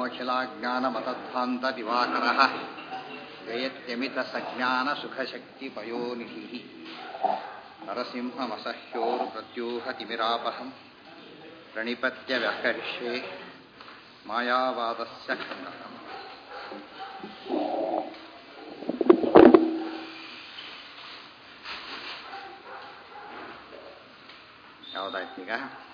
श्रीमन्वेङ्कटनाथार्यकवितार्किककेसरी व्यासतीर्थान्तदिवाकरः जयत्यमितसज्ञानसुखशक्तिपयोनिधिः नरसिंहमसह्योर्मृत्यूहतिमिरापहम् प्रणिपत्यव्यकरिष्ये मायावादस्य खण्डनम् ಯಾವುದಾಯ್ತೀಗ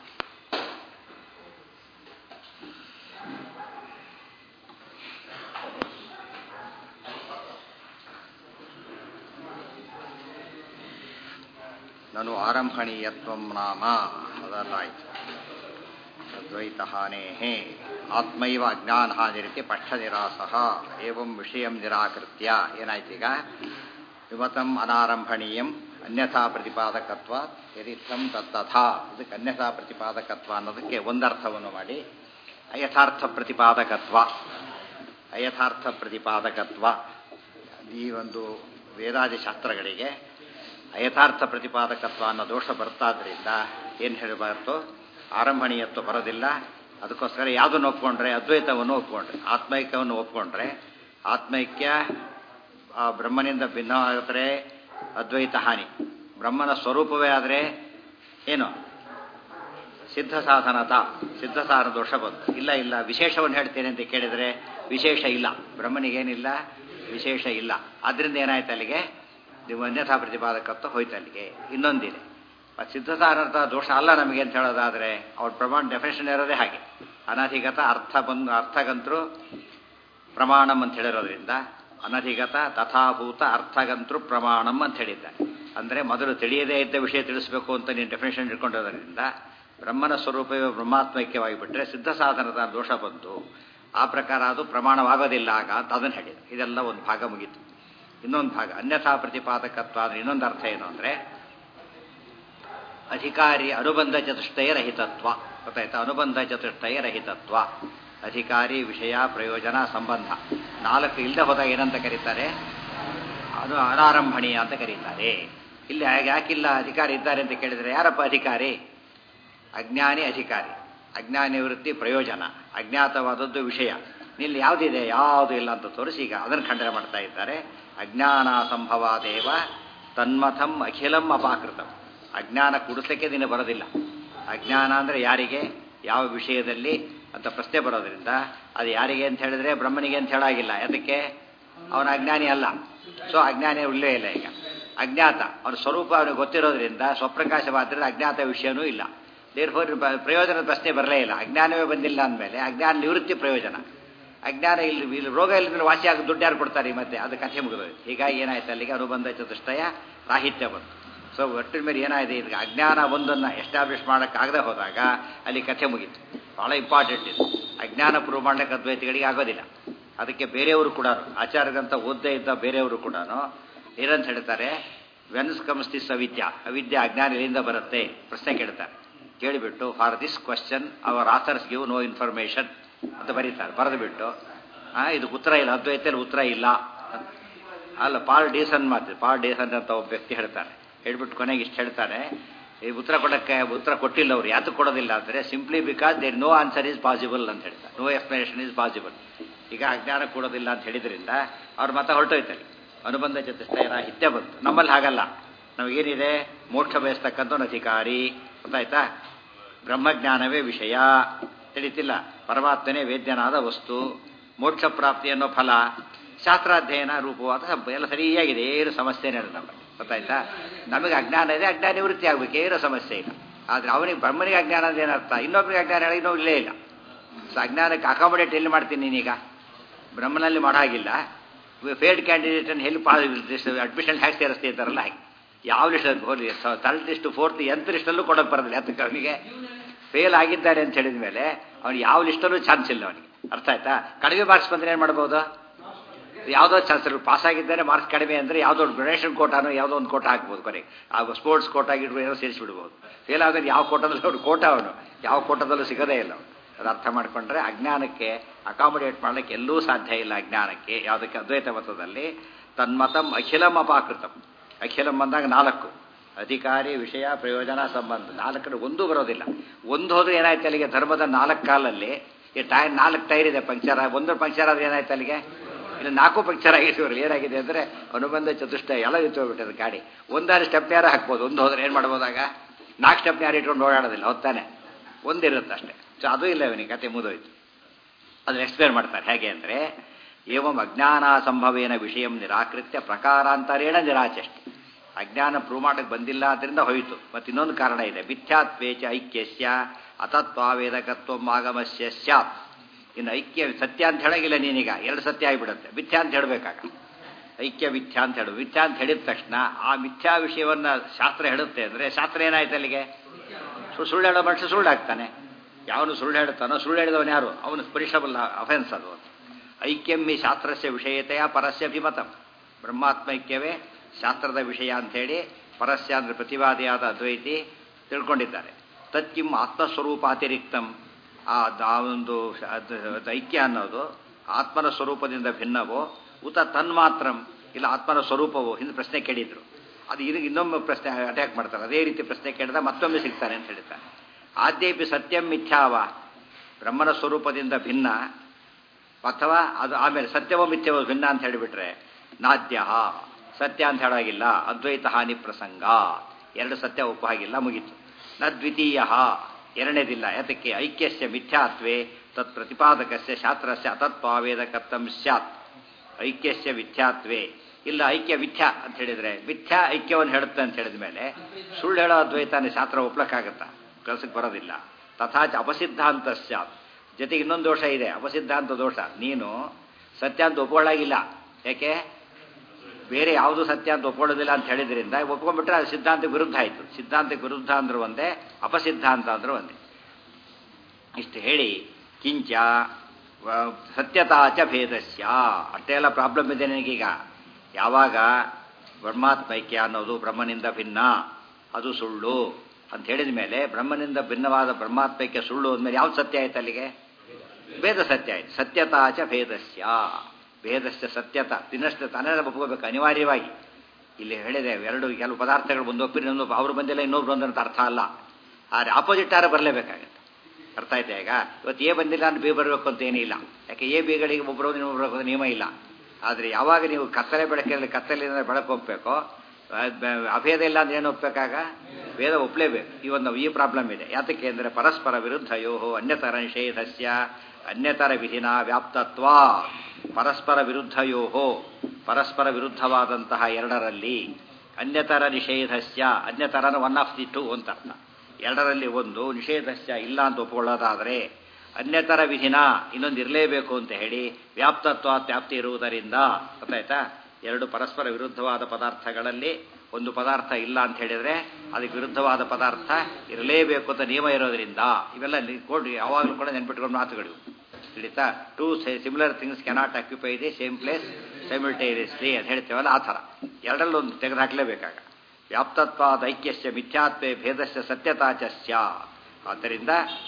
ನನು ಆರಂಭಣೀಯತ್ವಂ ನಾಮ ಅದಲ್ಲಾಯ್ತು ಅದ್ವೈತ ಹಾನೇಹೇ ಆತ್ಮೈವ ಅಜ್ಞಾನ ಹಾನಿರಿತಿ ಪಕ್ಷ ನಿರಾಸಃ ಏವಂ ವಿಷಯಂ ನಿರಾಕೃತ್ಯ ಏನಾಯ್ತೀಗ ವಿಮತಂ ಅನಾರಂಭಣೀಯಂ ಅನ್ಯಥಾ ಪ್ರತಿಪಾದಕತ್ವ ಯದಿರ್ಥಂ ತತ್ತಥಾ ಇದಕ್ಕೆ ಅನ್ಯಥಾ ಪ್ರತಿಪಾದಕತ್ವ ಅನ್ನೋದಕ್ಕೆ ಒಂದರ್ಥವನ್ನು ಮಾಡಿ ಅಯಥಾರ್ಥ ಪ್ರತಿಪಾದಕತ್ವ ಅಯಥಾರ್ಥ ಪ್ರತಿಪಾದಕತ್ವ ಈ ಒಂದು ವೇದಾದಿ ಶಾಸ್ತ್ರಗಳಿಗೆ ಅಯಥಾರ್ಥ ಪ್ರತಿಪಾದಕತ್ವ ಅನ್ನೋ ದೋಷ ಬರ್ತಾದ್ರಿಂದ ಏನು ಹೇಳಬಾರ್ದು ಆರಂಭಣೀಯತ್ವ ಬರೋದಿಲ್ಲ ಅದಕ್ಕೋಸ್ಕರ ಯಾವುದನ್ನು ಒಪ್ಕೊಂಡ್ರೆ ಅದ್ವೈತವನ್ನು ಒಪ್ಕೊಂಡ್ರೆ ಆತ್ಮೈಕ್ಯವನ್ನು ಒಪ್ಕೊಂಡ್ರೆ ಆತ್ಮೈಕ್ಯ ಆ ಬ್ರಹ್ಮನಿಂದ ಭಿನ್ನವಾಗಿದ್ರೆ ಅದ್ವೈತ ಹಾನಿ ಬ್ರಹ್ಮನ ಸ್ವರೂಪವೇ ಆದರೆ ಏನು ಸಿದ್ಧ ಸಾಧನತ ಸಿದ್ಧ ಸಾಧನ ದೋಷ ಬಂತು ಇಲ್ಲ ಇಲ್ಲ ವಿಶೇಷವನ್ನು ಹೇಳ್ತೇನೆ ಅಂತ ಕೇಳಿದರೆ ವಿಶೇಷ ಇಲ್ಲ ಬ್ರಹ್ಮನಿಗೇನಿಲ್ಲ ವಿಶೇಷ ಇಲ್ಲ ಆದ್ರಿಂದ ಏನಾಯ್ತು ಅಲ್ಲಿಗೆ ನೀವು ಅನ್ಯಥಾ ಪ್ರತಿಪಾದಕತ್ವ ಹೋಯ್ತು ಅಲ್ಲಿಗೆ ಇನ್ನೊಂದಿದೆ ಸಿದ್ಧ ಸಾಧನತ ದೋಷ ಅಲ್ಲ ನಮಗೆ ಅಂತ ಹೇಳೋದಾದರೆ ಅವ್ರ ಪ್ರಮಾಣ ಡೆಫಿನೇಷನ್ ಇರೋದೇ ಹಾಗೆ ಅನಧಿಗತ ಅರ್ಥ ಬಂದು ಅರ್ಥಗಂತರು ಪ್ರಮಾಣಂ ಅಂತ ಹೇಳಿರೋದ್ರಿಂದ ಅನಧಿಗತ ತಥಾಭೂತ ಅರ್ಥಗಂತೃ ಪ್ರಮಾಣಂ ಅಂತ ಹೇಳಿದ್ದಾರೆ ಅಂದರೆ ಮೊದಲು ತಿಳಿಯದೇ ಇದ್ದ ವಿಷಯ ತಿಳಿಸಬೇಕು ಅಂತ ನೀನು ಡೆಫಿನೇಷನ್ ಇಟ್ಕೊಂಡಿರೋದ್ರಿಂದ ಬ್ರಹ್ಮನ ಸ್ವರೂಪವೇ ಬ್ರಹ್ಮಾತ್ಮೈಕ್ಯವಾಗಿ ಬಿಟ್ಟರೆ ಸಿದ್ಧ ಸಾಧನದ ದೋಷ ಬಂತು ಆ ಪ್ರಕಾರ ಅದು ಪ್ರಮಾಣವಾಗೋದಿಲ್ಲ ಆಗ ಅಂತ ಅದನ್ನು ಹೇಳಿದ ಇದೆಲ್ಲ ಒಂದು ಭಾಗ ಮುಗೀತು ಇನ್ನೊಂದು ಭಾಗ ಅನ್ಯಥಾ ಪ್ರತಿಪಾದಕತ್ವ ಅಂದರೆ ಇನ್ನೊಂದು ಅರ್ಥ ಏನು ಅಂದರೆ ಅಧಿಕಾರಿ ಅನುಬಂಧ ಚತುಷ್ಟಯ ರಹಿತತ್ವ ಗೊತ್ತಾಯ್ತಾ ಅನುಬಂಧ ಚತುಷ್ಟಯ ರಹಿತತ್ವ ಅಧಿಕಾರಿ ವಿಷಯ ಪ್ರಯೋಜನ ಸಂಬಂಧ ನಾಲ್ಕು ಇಲ್ಲದೆ ಹೋದಾಗ ಏನಂತ ಕರೀತಾರೆ ಅದು ಅನಾರಂಭಣೀಯ ಅಂತ ಕರೀತಾರೆ ಇಲ್ಲಿ ಯಾಕಿಲ್ಲ ಅಧಿಕಾರಿ ಇದ್ದಾರೆ ಅಂತ ಕೇಳಿದರೆ ಯಾರಪ್ಪ ಅಧಿಕಾರಿ ಅಜ್ಞಾನಿ ಅಧಿಕಾರಿ ಅಜ್ಞಾನಿ ವೃತ್ತಿ ಪ್ರಯೋಜನ ಅಜ್ಞಾತವಾದದ್ದು ವಿಷಯ ಇಲ್ಲಿ ಯಾವುದಿದೆ ಯಾವುದು ಇಲ್ಲ ಅಂತ ತೋರಿಸಿ ಈಗ ಅದನ್ನು ಖಂಡನೆ ಮಾಡ್ತಾ ಇದ್ದಾರೆ ಅಜ್ಞಾನ ಸಂಭವಾದೇವ ತನ್ಮಥಂ ಅಖಿಲಂ ಅಪಾಕೃತಂ ಅಜ್ಞಾನ ಕುಡಿಸ್ಲಿಕ್ಕೆ ದಿನ ಬರೋದಿಲ್ಲ ಅಜ್ಞಾನ ಅಂದರೆ ಯಾರಿಗೆ ಯಾವ ವಿಷಯದಲ್ಲಿ ಅಂತ ಪ್ರಶ್ನೆ ಬರೋದ್ರಿಂದ ಅದು ಯಾರಿಗೆ ಅಂತ ಹೇಳಿದ್ರೆ ಬ್ರಹ್ಮನಿಗೆ ಅಂತ ಹೇಳಾಗಿಲ್ಲ ಅದಕ್ಕೆ ಅವನ ಅಜ್ಞಾನಿ ಅಲ್ಲ ಸೊ ಅಜ್ಞಾನಿ ಉಳ್ಳೇ ಇಲ್ಲ ಈಗ ಅಜ್ಞಾತ ಅವನ ಸ್ವರೂಪ ಅವನಿಗೆ ಗೊತ್ತಿರೋದ್ರಿಂದ ಸ್ವಪ್ರಕಾಶವಾದ್ರಿಂದ ಅಜ್ಞಾತ ವಿಷಯನೂ ಇಲ್ಲ ದೇರ್ಫೋರ್ ಪ್ರಯೋಜನದ ಪ್ರಶ್ನೆ ಬರಲೇ ಇಲ್ಲ ಅಜ್ಞಾನವೇ ಬಂದಿಲ್ಲ ಅಂದಮೇಲೆ ಅಜ್ಞಾನ ನಿವೃತ್ತಿ ಪ್ರಯೋಜನ ಅಜ್ಞಾನ ಇಲ್ಲಿ ಇಲ್ಲಿ ರೋಗ ಇಲ್ಲದ್ರೆ ವಾಸಿ ಆಗಿ ದುಡ್ಡು ಯಾರು ಕೊಡ್ತಾರೆ ಮತ್ತೆ ಅದು ಕಥೆ ಮುಗಿದೋಯ್ತು ಹೀಗಾಗಿ ಏನಾಯ್ತು ಅಲ್ಲಿಗೆ ಅನುಬಂಧ ಚತುಷ್ಟಯ ರಾಹಿತ್ಯ ಬಂತು ಸೊ ಒಟ್ಟಿನ ಮೇಲೆ ಏನಾಗಿದೆ ಈಗ ಅಜ್ಞಾನ ಒಂದನ್ನು ಎಸ್ಟಾಬ್ಲಿಷ್ ಮಾಡೋಕ್ಕಾಗದೆ ಹೋದಾಗ ಅಲ್ಲಿ ಕಥೆ ಮುಗೀತು ಭಾಳ ಇಂಪಾರ್ಟೆಂಟ್ ಇದು ಅಜ್ಞಾನ ಪ್ರೂವ್ ಮಾಡಲಿಕ್ಕೆ ಅದ್ವೈತಿಗಳಿಗೆ ಆಗೋದಿಲ್ಲ ಅದಕ್ಕೆ ಬೇರೆಯವರು ಕೂಡ ಆಚಾರ್ಯಗಂತ ಓದ್ದೇ ಇದ್ದ ಬೇರೆಯವರು ಕೂಡ ಏನಂತ ಹೇಳ್ತಾರೆ ವೆನ್ಸ್ ಕಮ್ಸ್ ದಿಸ್ ಅವಿದ್ಯಾ ಅವಿದ್ಯೆ ಅಜ್ಞಾನದಿಂದ ಬರುತ್ತೆ ಪ್ರಶ್ನೆ ಕೇಳ್ತಾರೆ ಕೇಳಿಬಿಟ್ಟು for this question our authors give no information ಅಂತ ಬರೀತಾರೆ ಬರೆದು ಬಿಟ್ಟು ಇದು ಉತ್ತರ ಇಲ್ಲ ಅದ್ವೈತಲ್ಲಿ ಉತ್ತರ ಇಲ್ಲ ಅಲ್ಲ ಪಾಲ್ ಡೀಸನ್ ಮಾತು ಪಾಲ್ ಡೀಸನ್ ಅಂತ ಒಬ್ಬ ವ್ಯಕ್ತಿ ಹೇಳ್ತಾರೆ ಹೇಳ್ಬಿಟ್ಟು ಕೊನೆಗೆ ಇಷ್ಟು ಹೇಳ್ತಾರೆ ಈ ಉತ್ತರ ಕೊಡೋಕ್ಕೆ ಉತ್ತರ ಕೊಟ್ಟಿಲ್ಲ ಅವ್ರು ಯಾತಕ್ಕೆ ಕೊಡೋದಿಲ್ಲ ಅಂದರೆ simply because there no answer is possible ಅಂತ ಹೇಳ್ತಾರೆ ನೋ ಎಕ್ಸ್ಪ್ಲನೇಷನ್ ಈಸ್ ಪಾಸಿಬಲ್ ಈಗ ಅಜ್ಞಾನ ಕೊಡೋದಿಲ್ಲ ಅಂತ ಹೇಳಿದ್ರಿಂದ ಅವ್ರ ಮತ ಹೊರಟೋಯ್ತಾರೆ ಅನುಬಂಧ ಚತುಷ್ಟಯನ ಹಿತ್ಯ ಬಂತು ನಮ್ಮಲ್ಲಿ ಹಾಗಲ್ಲ ನಮಗೇನಿದೆ ಮೋಕ್ಷ ಬಯಸ್ತಕ್ಕಂಥ ಅಧಿಕಾರಿ ಗೊತ್ತಾಯ್ತಾ ಬ್ರಹ್ಮಜ್ಞಾನವೇ ವಿಷಯ ತಿಳಿತಿಲ್ಲ ಪರಮಾತ್ಮನೇ ವೇದ್ಯನಾದ ವಸ್ತು ಮೋಕ್ಷ ಪ್ರಾಪ್ತಿ ಅನ್ನೋ ಫಲ ಶಾಸ್ತ್ರಾಧ್ಯಯನ ರೂಪವಾದ ಎಲ್ಲ ಸರಿಯಾಗಿದೆ ಏನು ಸಮಸ್ಯೆನೇ ಇಲ್ಲ ನಮ್ಮಲ್ಲಿ ಗೊತ್ತಾಯ್ತಾ ನಮಗೆ ಅಜ್ಞಾನ ಇದೆ ಅಜ್ಞಾನ ನಿವೃತ್ತಿ ಆಗಬೇಕು ಏನೋ ಸಮಸ್ಯೆ ಇಲ್ಲ ಆದರೆ ಅವನಿಗೆ ಬ್ರಹ್ಮನಿಗೆ ಅಜ್ಞಾನ ಅಂತ ಏನರ್ಥ ಇನ್ನೊಬ್ಬರಿಗೆ ಅಜ್ಞಾನ ಹೇಳಿ ಇನ್ನೂ ಇಲ್ಲೇ ಇಲ್ಲ ಸೊ ಅಜ್ಞಾನಕ್ಕೆ ಅಕಾಮಡೇಟ್ ಎಲ್ಲಿ ಮಾಡ್ತೀನಿ ನೀನೀಗ ಬ್ರಹ್ಮನಲ್ಲಿ ಮಾಡಾಗಿಲ್ಲ ಫೇಲ್ಡ್ ಕ್ಯಾಂಡಿಡೇಟನ್ನು ಎಲ್ಲಿ ಪಾ ಅಡ್ಮಿಷನ್ ಹ್ಯಾಕ್ ಸೇರಿಸ್ತಾ ಇದ್ದಾರಲ್ಲ ಹಾಗೆ ಯಾವ ಲಿಸ್ಟ್ ಹೋಗಿ ಥರ್ಡ್ ಲಿಸ್ಟ್ ಫೋರ್ತ್ ಎಂತ್ ಲಿಸ್ಟಲ್ಲೂ ಕೊಡೋಕೆ ಬರೋದಿಲ್ಲ ಅದಕ್ಕೆ ಅವನಿಗೆ ಫೇಲ್ ಆಗಿದ್ದಾರೆ ಅಂತ ಹೇಳಿದ ಮೇಲೆ ಅವ್ನು ಯಾವ ಲಿಸ್ಟಲ್ಲೂ ಚಾನ್ಸ್ ಇಲ್ಲ ಅವನಿಗೆ ಅರ್ಥ ಆಯ್ತಾ ಕಡಿಮೆ ಮಾರ್ಕ್ಸ್ ಬಂದರೆ ಏನು ಮಾಡ್ಬೋದು ಯಾವುದೋ ಚಾನ್ಸ್ ಪಾಸ್ ಆಗಿದ್ದಾರೆ ಮಾರ್ಕ್ಸ್ ಕಡಿಮೆ ಅಂದರೆ ಯಾವುದೋ ಒಂದು ಡೊನೇಷನ್ ಕೋಟಾನೋ ಯಾವುದೋ ಒಂದು ಕೋಟ ಹಾಕ್ಬೋದು ಕೊನೆಗೆ ಆ ಸ್ಪೋರ್ಟ್ಸ್ ಕೋಟ ಆಗಿಡ್ಬೋದು ಏನೋ ಸೇರಿಸ್ಬಿಡ್ಬೋದು ಫೇಲ್ ಆಗೋದು ಯಾವ ಕೋಟದಲ್ಲಿ ಅವನು ಕೋಟ ಅವನು ಯಾವ ಕೋಟದಲ್ಲೂ ಸಿಗೋದೇ ಇಲ್ಲ ಅವನು ಅದು ಅರ್ಥ ಮಾಡಿಕೊಂಡ್ರೆ ಅಜ್ಞಾನಕ್ಕೆ ಅಕಾಮಡೇಟ್ ಮಾಡಲಿಕ್ಕೆ ಎಲ್ಲೂ ಸಾಧ್ಯ ಇಲ್ಲ ಅಜ್ಞಾನಕ್ಕೆ ಯಾವುದಕ್ಕೆ ಅದ್ವೈತ ಮತದಲ್ಲಿ ತನ್ಮತಂ ಅಖಿಲಂ ಅಪಾಕೃತಂ ಅಖಿಲಂ ಬಂದಾಗ ನಾಲ್ಕು ಅಧಿಕಾರಿ ವಿಷಯ ಪ್ರಯೋಜನ ಸಂಬಂಧ ನಾಲ್ಕರ ಒಂದೂ ಬರೋದಿಲ್ಲ ಒಂದು ಹೋದ್ರೆ ಏನಾಯ್ತು ಅಲ್ಲಿಗೆ ಧರ್ಮದ ನಾಲ್ಕು ಕಾಲಲ್ಲಿ ಈ ಟೈರ್ ನಾಲ್ಕು ಟೈರ್ ಇದೆ ಪಂಕ್ಚರ್ ಒಂದು ಪಂಕ್ಚರ್ ಆದ್ರೆ ಏನಾಯ್ತು ಅಲ್ಲಿಗೆ ಇಲ್ಲಿ ನಾಲ್ಕು ಪಂಕ್ಚರ್ ಆಗಿದೆ ಇವ್ರಿಗೆ ಏನಾಗಿದೆ ಅಂದರೆ ಅನುಬಂಧ ಚತುಷ್ಟ ಎಲ್ಲ ನಿಂತೋಗ್ಬಿಟ್ಟಿದೆ ಗಾಡಿ ಒಂದಾರು ಸ್ಟೆಪ್ ಯಾರು ಹಾಕ್ಬೋದು ಒಂದು ಹೋದ್ರೆ ಏನು ಮಾಡ್ಬೋದಾಗ ನಾಲ್ಕು ಸ್ಟೆಪ್ ಯಾರು ಇಟ್ಕೊಂಡು ಓಡಾಡೋದಿಲ್ಲ ಹೊತ್ತಾನೆ ಒಂದಿರುತ್ತೆ ಅಷ್ಟೇ ಸೊ ಅದು ಇಲ್ಲ ಇವನಿಗೆ ಕತೆ ಮುಗಿದೋಯ್ತು ಅದನ್ನ ಎಕ್ಸ್ಪ್ಲೇನ್ ಮಾಡ್ತಾರೆ ಹೇಗೆ ಅಂದರೆ ಏವಂ ಅಜ್ಞಾನ ಸಂಭವೇನ ವಿಷಯ ನಿರಾಕೃತ್ಯ ಪ್ರಕಾರಾಂತರೇಣ ನಿರಾಚಷ್ಟೆ ಅಜ್ಞಾನ ಪ್ರೂವ್ ಮಾಡಕ್ಕೆ ಬಂದಿಲ್ಲ ಅದರಿಂದ ಹೋಯಿತು ಮತ್ತು ಇನ್ನೊಂದು ಕಾರಣ ಇದೆ ಮಿಥ್ಯಾತ್ವೇಚ ಐಕ್ಯಸ್ಯ ಅತತ್ವಾವೇದಕತ್ವ ಆಗಮಸ್ಯ ಸ್ಯಾತ್ ಇನ್ನು ಐಕ್ಯ ಸತ್ಯ ಅಂತ ಹೇಳೋಗಿಲ್ಲ ನೀನೀಗ ಎರಡು ಸತ್ಯ ಆಗಿಬಿಡುತ್ತೆ ಮಿಥ್ಯಾ ಅಂತ ಹೇಳಬೇಕಾಗ ಐಕ್ಯ ಮಿಥ್ಯಾ ಅಂತ ಹೇಳು ಮಿಥ್ಯಾ ಅಂತ ಹೇಳಿದ ತಕ್ಷಣ ಆ ಮಿಥ್ಯಾ ವಿಷಯವನ್ನು ಶಾಸ್ತ್ರ ಹೇಳುತ್ತೆ ಅಂದರೆ ಶಾಸ್ತ್ರ ಏನಾಯ್ತು ಅಲ್ಲಿಗೆ ಸುಳ್ಳು ಹೇಳೋ ಮನುಷ್ಯ ಸುಳ್ಳಾಗ್ತಾನೆ ಯಾವನು ಸುಳ್ಳು ಹೇಳ್ತಾನೋ ಸುಳ್ಳು ಹೇಳಿದವನು ಯಾರು ಅವನು ಪನಿಷಬಲ್ ಅಫೆನ್ಸ್ ಅದು ಐಕ್ಯಮ್ಮಿ ಶಾಸ್ತ್ರಸ್ಯ ವಿಷಯತೆಯ ಪರಸ್ಯ ಅಭಿಮತಂ ಬ್ರಹ್ಮಾತ್ಮೈಕ್ಯವೇ ಶಾಸ್ತ್ರದ ವಿಷಯ ಅಂಥೇಳಿ ಪರಸ್ಯ ಅಂದರೆ ಪ್ರತಿವಾದಿಯಾದ ಅದ್ವೈತಿ ತಿಳ್ಕೊಂಡಿದ್ದಾರೆ ತತ್ಕಿಂ ಆತ್ಮಸ್ವರೂಪಾತಿರಿಕ್ತಂ ಆ ಒಂದು ಐಕ್ಯ ಅನ್ನೋದು ಆತ್ಮನ ಸ್ವರೂಪದಿಂದ ಭಿನ್ನವೋ ಉತ ತನ್ಮಾತ್ರಂ ಇಲ್ಲ ಆತ್ಮನ ಸ್ವರೂಪವೋ ಹಿಂದೆ ಪ್ರಶ್ನೆ ಕೇಳಿದ್ರು ಅದು ಇದು ಇನ್ನೊಮ್ಮೆ ಪ್ರಶ್ನೆ ಅಟ್ಯಾಕ್ ಮಾಡ್ತಾರೆ ಅದೇ ರೀತಿ ಪ್ರಶ್ನೆ ಕೇಳಿದ ಮತ್ತೊಮ್ಮೆ ಸಿಗ್ತಾನೆ ಅಂತ ಹೇಳ್ತಾರೆ ಆದ್ಯಪಿ ಸತ್ಯಂ ಮಿಥ್ಯಾವ ಬ್ರಹ್ಮನ ಸ್ವರೂಪದಿಂದ ಭಿನ್ನ ಅಥವಾ ಅದು ಆಮೇಲೆ ಸತ್ಯವೋ ಮಿಥ್ಯವೋ ಭಿನ್ನ ಅಂತ ಹೇಳಿಬಿಟ್ರೆ ನಾದ್ಯ ಸತ್ಯ ಅಂತ ಹೇಳಾಗಿಲ್ಲ ಅದ್ವೈತ ಹಾನಿ ಪ್ರಸಂಗ ಎರಡು ಸತ್ಯ ಒಪ್ಪು ಹಾಗಿಲ್ಲ ಮುಗೀತು ನ ದ್ವಿತೀಯ ಎರಡನೇದಿಲ್ಲ ಯಾತಕ್ಕೆ ಐಕ್ಯಸ್ಯ ಮಿಥ್ಯಾತ್ವೇ ತತ್ ಪ್ರತಿಪಾದಕಸ್ಯ ಶಾಸ್ತ್ರಸ್ಯ ಅತತ್ವಾವೇದಕತ್ತಂ ಸ್ಯಾತ್ ಐಕ್ಯಸ್ಯ ಮಿಥ್ಯಾತ್ವೇ ಇಲ್ಲ ಐಕ್ಯ ಮಿಥ್ಯಾ ಅಂತ ಹೇಳಿದ್ರೆ ಮಿಥ್ಯಾ ಐಕ್ಯವನ್ನು ಹೇಳುತ್ತೆ ಅಂತ ಹೇಳಿದ ಮೇಲೆ ಸುಳ್ಳು ಹೇಳೋ ಅದ್ವೈತಾನೆ ಶಾಸ್ತ್ರ ಒಪ್ಲಕ್ಕಾಗತ್ತಾ ಕೆಲಸಕ್ಕೆ ಬರೋದಿಲ್ಲ ತಥಾಚ ಅಪಸಿದ್ಧಾಂತ ಸ್ಯಾತ್ ಜೊತೆಗೆ ಇನ್ನೊಂದು ದೋಷ ಇದೆ ಅಪಸಿದ್ಧಾಂತ ದೋಷ ನೀನು ಸತ್ಯ ಅಂತ ಒಪ್ಕೊಳ್ಳಾಗಿಲ್ಲ ಯಾಕೆ ಬೇರೆ ಯಾವುದು ಸತ್ಯ ಅಂತ ಒಪ್ಕೊಳ್ಳೋದಿಲ್ಲ ಅಂತ ಹೇಳಿದ್ರಿಂದ ಒಪ್ಕೊಂಡ್ಬಿಟ್ರೆ ಅದು ಸಿದ್ಧಾಂತಕ್ಕೆ ವಿರುದ್ಧ ಆಯಿತು ಸಿದ್ಧಾಂತಕ್ಕೆ ವಿರುದ್ಧ ಅಂದ್ರೆ ಒಂದೇ ಅಪಸಿದ್ಧಾಂತ ಅಂದ್ರೆ ಒಂದೇ ಇಷ್ಟು ಹೇಳಿ ಕಿಂಚ ಸತ್ಯತಾಚ ಭೇದಸ್ಯ ಅಷ್ಟೆಲ್ಲ ಪ್ರಾಬ್ಲಮ್ ಇದೆ ನನಗೀಗ ಯಾವಾಗ ಬ್ರಹ್ಮಾತ್ಮೈಕ್ಯ ಅನ್ನೋದು ಬ್ರಹ್ಮನಿಂದ ಭಿನ್ನ ಅದು ಸುಳ್ಳು ಅಂತ ಹೇಳಿದ ಮೇಲೆ ಬ್ರಹ್ಮನಿಂದ ಭಿನ್ನವಾದ ಬ್ರಹ್ಮಾತ್ಮೈಕ್ಯ ಸುಳ್ಳು ಅಂದಮೇಲೆ ಯಾವ್ದು ಸತ್ಯ ಆಯ್ತು ಅಲ್ಲಿಗೆ ಭೇದ ಸತ್ಯ ಆಯ್ತು ಸತ್ಯತಾಚ ಭೇದಸ್ಯ ಭೇದಸ್ಯ ಸತ್ಯತ ತಿನ್ನಷ್ಟು ತಾನೇ ಒಪ್ಕೋಬೇಕು ಅನಿವಾರ್ಯವಾಗಿ ಇಲ್ಲಿ ಹೇಳಿದೆ ಎರಡು ಕೆಲವು ಪದಾರ್ಥಗಳು ಮುಂದೊಪ್ಪಿರಿ ಇನ್ನೊಂದು ಅವ್ರು ಬಂದಿಲ್ಲ ಇನ್ನೊಬ್ರು ಬಂದಂತ ಅರ್ಥ ಅಲ್ಲ ಆದರೆ ಆಪೋಸಿಟ್ ಆರ ಬರಲೇಬೇಕಾಗತ್ತೆ ಅರ್ಥ ಆಯ್ತಾ ಈಗ ಇವತ್ತು ಎ ಬಂದಿಲ್ಲ ಅಂತ ಬಿ ಬರಬೇಕು ಅಂತ ಏನಿಲ್ಲ ಯಾಕೆ ಎ ಬಿಗಳಿಗೆ ಒಬ್ಬರು ಇನ್ನೊಬ್ರು ನಿಯಮ ಇಲ್ಲ ಆದರೆ ಯಾವಾಗ ನೀವು ಕತ್ತಲೆ ಬೆಳಕಲ್ಲಿ ಕತ್ತಲಿಂದ ಬೆಳಕು ಹೋಗ್ಬೇಕೋ ಅಭೇದ ಇಲ್ಲ ಅಂದ್ರೆ ಏನು ಒಪ್ಪಬೇಕಾಗ ವೇದ ಒಪ್ಪಲೇಬೇಕು ಈ ಒಂದು ಈ ಪ್ರಾಬ್ಲಮ್ ಇದೆ ಯಾತಕ್ಕೆ ಅಂದರೆ ಪರಸ್ಪರ ವಿರುದ್ಧ ಯೋಹೋ ಅನ್ಯತರ ನಿಷೇಧಸ್ಯ ಅನ್ಯತರ ವಿಧಿನ ವ್ಯಾಪ್ತತ್ವ ಪರಸ್ಪರ ವಿರುದ್ಧ ಯೋಹೋ ಪರಸ್ಪರ ವಿರುದ್ಧವಾದಂತಹ ಎರಡರಲ್ಲಿ ಅನ್ಯತರ ನಿಷೇಧಸ್ಯ ಅನ್ಯತರನ ಒನ್ ಆಫ್ ದಿ ಟು ಅಂತ ಅರ್ಥ ಎರಡರಲ್ಲಿ ಒಂದು ನಿಷೇಧಸ್ಯ ಇಲ್ಲ ಅಂತ ಒಪ್ಕೊಳ್ಳೋದಾದರೆ ಅನ್ಯತರ ವಿಧಿನ ಇನ್ನೊಂದು ಇರಲೇಬೇಕು ಅಂತ ಹೇಳಿ ವ್ಯಾಪ್ತತ್ವ ವ್ಯಾಪ್ತಿ ಇರುವುದರಿಂದ ಗೊತ್ತಾಯ್ತಾ ಎರಡು ಪರಸ್ಪರ ವಿರುದ್ಧವಾದ ಪದಾರ್ಥಗಳಲ್ಲಿ ಒಂದು ಪದಾರ್ಥ ಇಲ್ಲ ಅಂತ ಹೇಳಿದ್ರೆ ಅದಕ್ಕೆ ವಿರುದ್ಧವಾದ ಪದಾರ್ಥ ಇರಲೇಬೇಕು ಅಂತ ನಿಯಮ ಇರೋದ್ರಿಂದ ಇವೆಲ್ಲ ಕೊಡಿ ಯಾವಾಗಲೂ ಕೂಡ ನೆನ್ಪಿಟ್ಕೊಂಡು ಮಾತುಗಳು ತಿಳಿತಾ two similar things cannot occupy the same place simultaneously ಅಂತ ಹೇಳ್ತೇವಲ್ಲ ಆ ಥರ ಎರಡಲ್ಲೊಂದು ತೆಗೆದುಹಾಕಲೇಬೇಕಾಗ ವ್ಯಾಪ್ತತ್ವಾದ ಐಕ್ಯಸ್ಯ ಮಿಥ್ಯಾತ್ವೇ ಭೇದಸ್ಯ ಸತ್ಯತಾಚ ಸ್ಯ ಆದ್ದರಿಂದ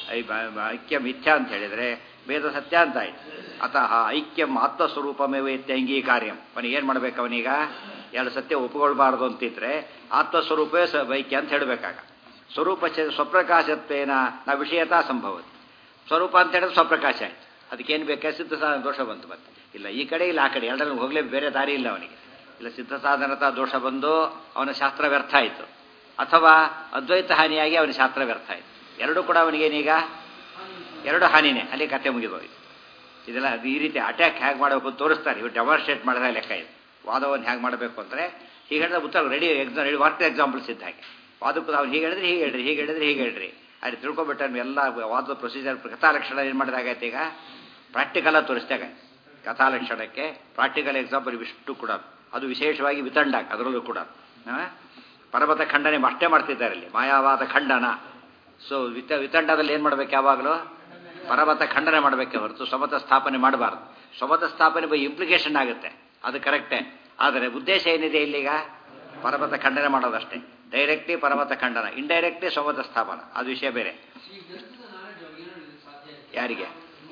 ಐಕ್ಯ ಮಿಥ್ಯಾ ಅಂತ ಹೇಳಿದರೆ ಭೇದ ಸತ್ಯ ಅಂತ ಆಯ್ತು ಅತಃ ಐಕ್ಯಂ ಆತ್ಮಸ್ವರೂಪಮೇವ ಅಂಗೀಕಾರ್ಯಂ ಅವನಿಗೆ ಏನು ಮಾಡ್ಬೇಕು ಅವನೀಗ ಎರಡು ಸತ್ಯ ಒಪ್ಕೊಳ್ಬಾರ್ದು ಅಂತಿದ್ರೆ ಆತ್ಮಸ್ವರೂಪವೇ ಸ ಐಕ್ಯ ಅಂತ ಹೇಳಬೇಕಾಗ ಸ್ವರೂಪ ಸ್ವಪ್ರಕಾಶತ್ವೇನ ನಾ ವಿಷಯತಾ ಸಂಭವತಿ ಸ್ವರೂಪ ಅಂತ ಹೇಳಿದ್ರೆ ಸ್ವಪ್ರಕಾಶ ಆಯ್ತು ಅದಕ್ಕೇನು ಬೇಕಾ ಸಿದ್ಧ ಸಾಧನ ದೋಷ ಬಂತು ಮತ್ತೆ ಇಲ್ಲ ಈ ಕಡೆ ಇಲ್ಲ ಆ ಕಡೆ ಎರಡರಲ್ಲಿ ಹೋಗಲೇ ಬೇರೆ ದಾರಿ ಇಲ್ಲ ಅವನಿಗೆ ಇಲ್ಲ ಸಿದ್ಧ ಸಾಧನತಾ ದೋಷ ಬಂದು ಅವನ ಶಾಸ್ತ್ರ ವ್ಯರ್ಥ ಆಯಿತು ಅಥವಾ ಅದ್ವೈತ ಹಾನಿಯಾಗಿ ಅವನ ಶಾಸ್ತ್ರ ವ್ಯರ್ಥ ಆಯಿತು ಎರಡೂ ಕೂಡ ಅವನಿಗೇನೀಗ ಎರಡು ಹಾನಿನೇ ಅಲ್ಲಿ ಕತೆ ಮುಗಿದೋಯ್ತು ಇದೆಲ್ಲ ಈ ರೀತಿ ಅಟ್ಯಾಕ್ ಹೇಗೆ ಮಾಡಬೇಕು ಅಂತ ತೋರಿಸ್ತಾರೆ ಇವು ಡೆಮಾನ್ಸ್ಟ್ರೇಟ್ ಮಾಡಿದ ಲೆಕ್ಕ ಇದು ವಾದವನ್ನು ಹೇಗೆ ಮಾಡಬೇಕು ಅಂದರೆ ಹೀಗೆ ಹೇಳಿದ್ರೆ ಉತ್ತರ ರೆಡಿ ಎಕ್ಸಾಮ್ ರೆಡಿ ವಾರ್ತೆ ಎಕ್ಸಾಂಪಲ್ಸ್ ಇದ್ದ ಹಾಗೆ ವಾದಕ್ಕೂ ಅವ್ನು ಹೀಗೆ ಹೇಳಿದ್ರೆ ಹೀಗೆ ಹೇಳ್ರಿ ಹೀಗೆ ಹೇಳಿದ್ರೆ ಹೀಗೆ ಹೇಳ್ರಿ ಅಲ್ಲಿ ತಿಳ್ಕೊಬಿಟ್ಟು ಎಲ್ಲ ವಾದದ ಪ್ರೊಸೀಜರ್ ಕಥಾಲಕ್ಷಣ ಏನು ಮಾಡಿದಾಗೈತೆ ಈಗ ಪ್ರಾಕ್ಟಿಕಲ ತೋರಿಸಿದಾಗ ಕಥಾಲಕ್ಷಣಕ್ಕೆ ಪ್ರಾಕ್ಟಿಕಲ್ ಎಕ್ಸಾಂಪಲ್ ಇವಿಷ್ಟು ಕೂಡ ಅದು ವಿಶೇಷವಾಗಿ ವಿತಂಡ ಅದರಲ್ಲೂ ಕೂಡ ಪರ್ವತ ಖಂಡನೆ ಅಷ್ಟೇ ಮಾಡ್ತಿದ್ದಾರೆ ಇಲ್ಲಿ ಮಾಯಾವಾದ ಖಂಡನ ಸೊ ವಿತ ವಿತಂಡದಲ್ಲಿ ಏನು ಮಾಡ್ಬೇಕು ಯಾವಾಗಲೂ ಪರ್ವತ ಖಂಡನೆ ಮಾಡಬೇಕೆ ಹೊರತು ಸ್ವಮತ ಸ್ಥಾಪನೆ ಮಾಡಬಾರ್ದು ಸ್ವಮತ ಸ್ಥಾಪನೆ ಬೈ ಇಂಪ್ಲಿಕೇಶನ್ ಆಗುತ್ತೆ ಅದು ಕರೆಕ್ಟೇ ಆದರೆ ಉದ್ದೇಶ ಏನಿದೆ ಇಲ್ಲೀಗ ಪರ್ವತ ಖಂಡನೆ ಮಾಡೋದಷ್ಟೇ ಡೈರೆಕ್ಟ್ಲಿ ಪರ್ವತ ಖಂಡನ ಇಂಡೈರೆಕ್ಟ್ಲಿ ಸ್ವಮತ ಸ್ಥಾಪನ ಅದು ವಿಷಯ ಬೇರೆ ಯಾರಿಗೆ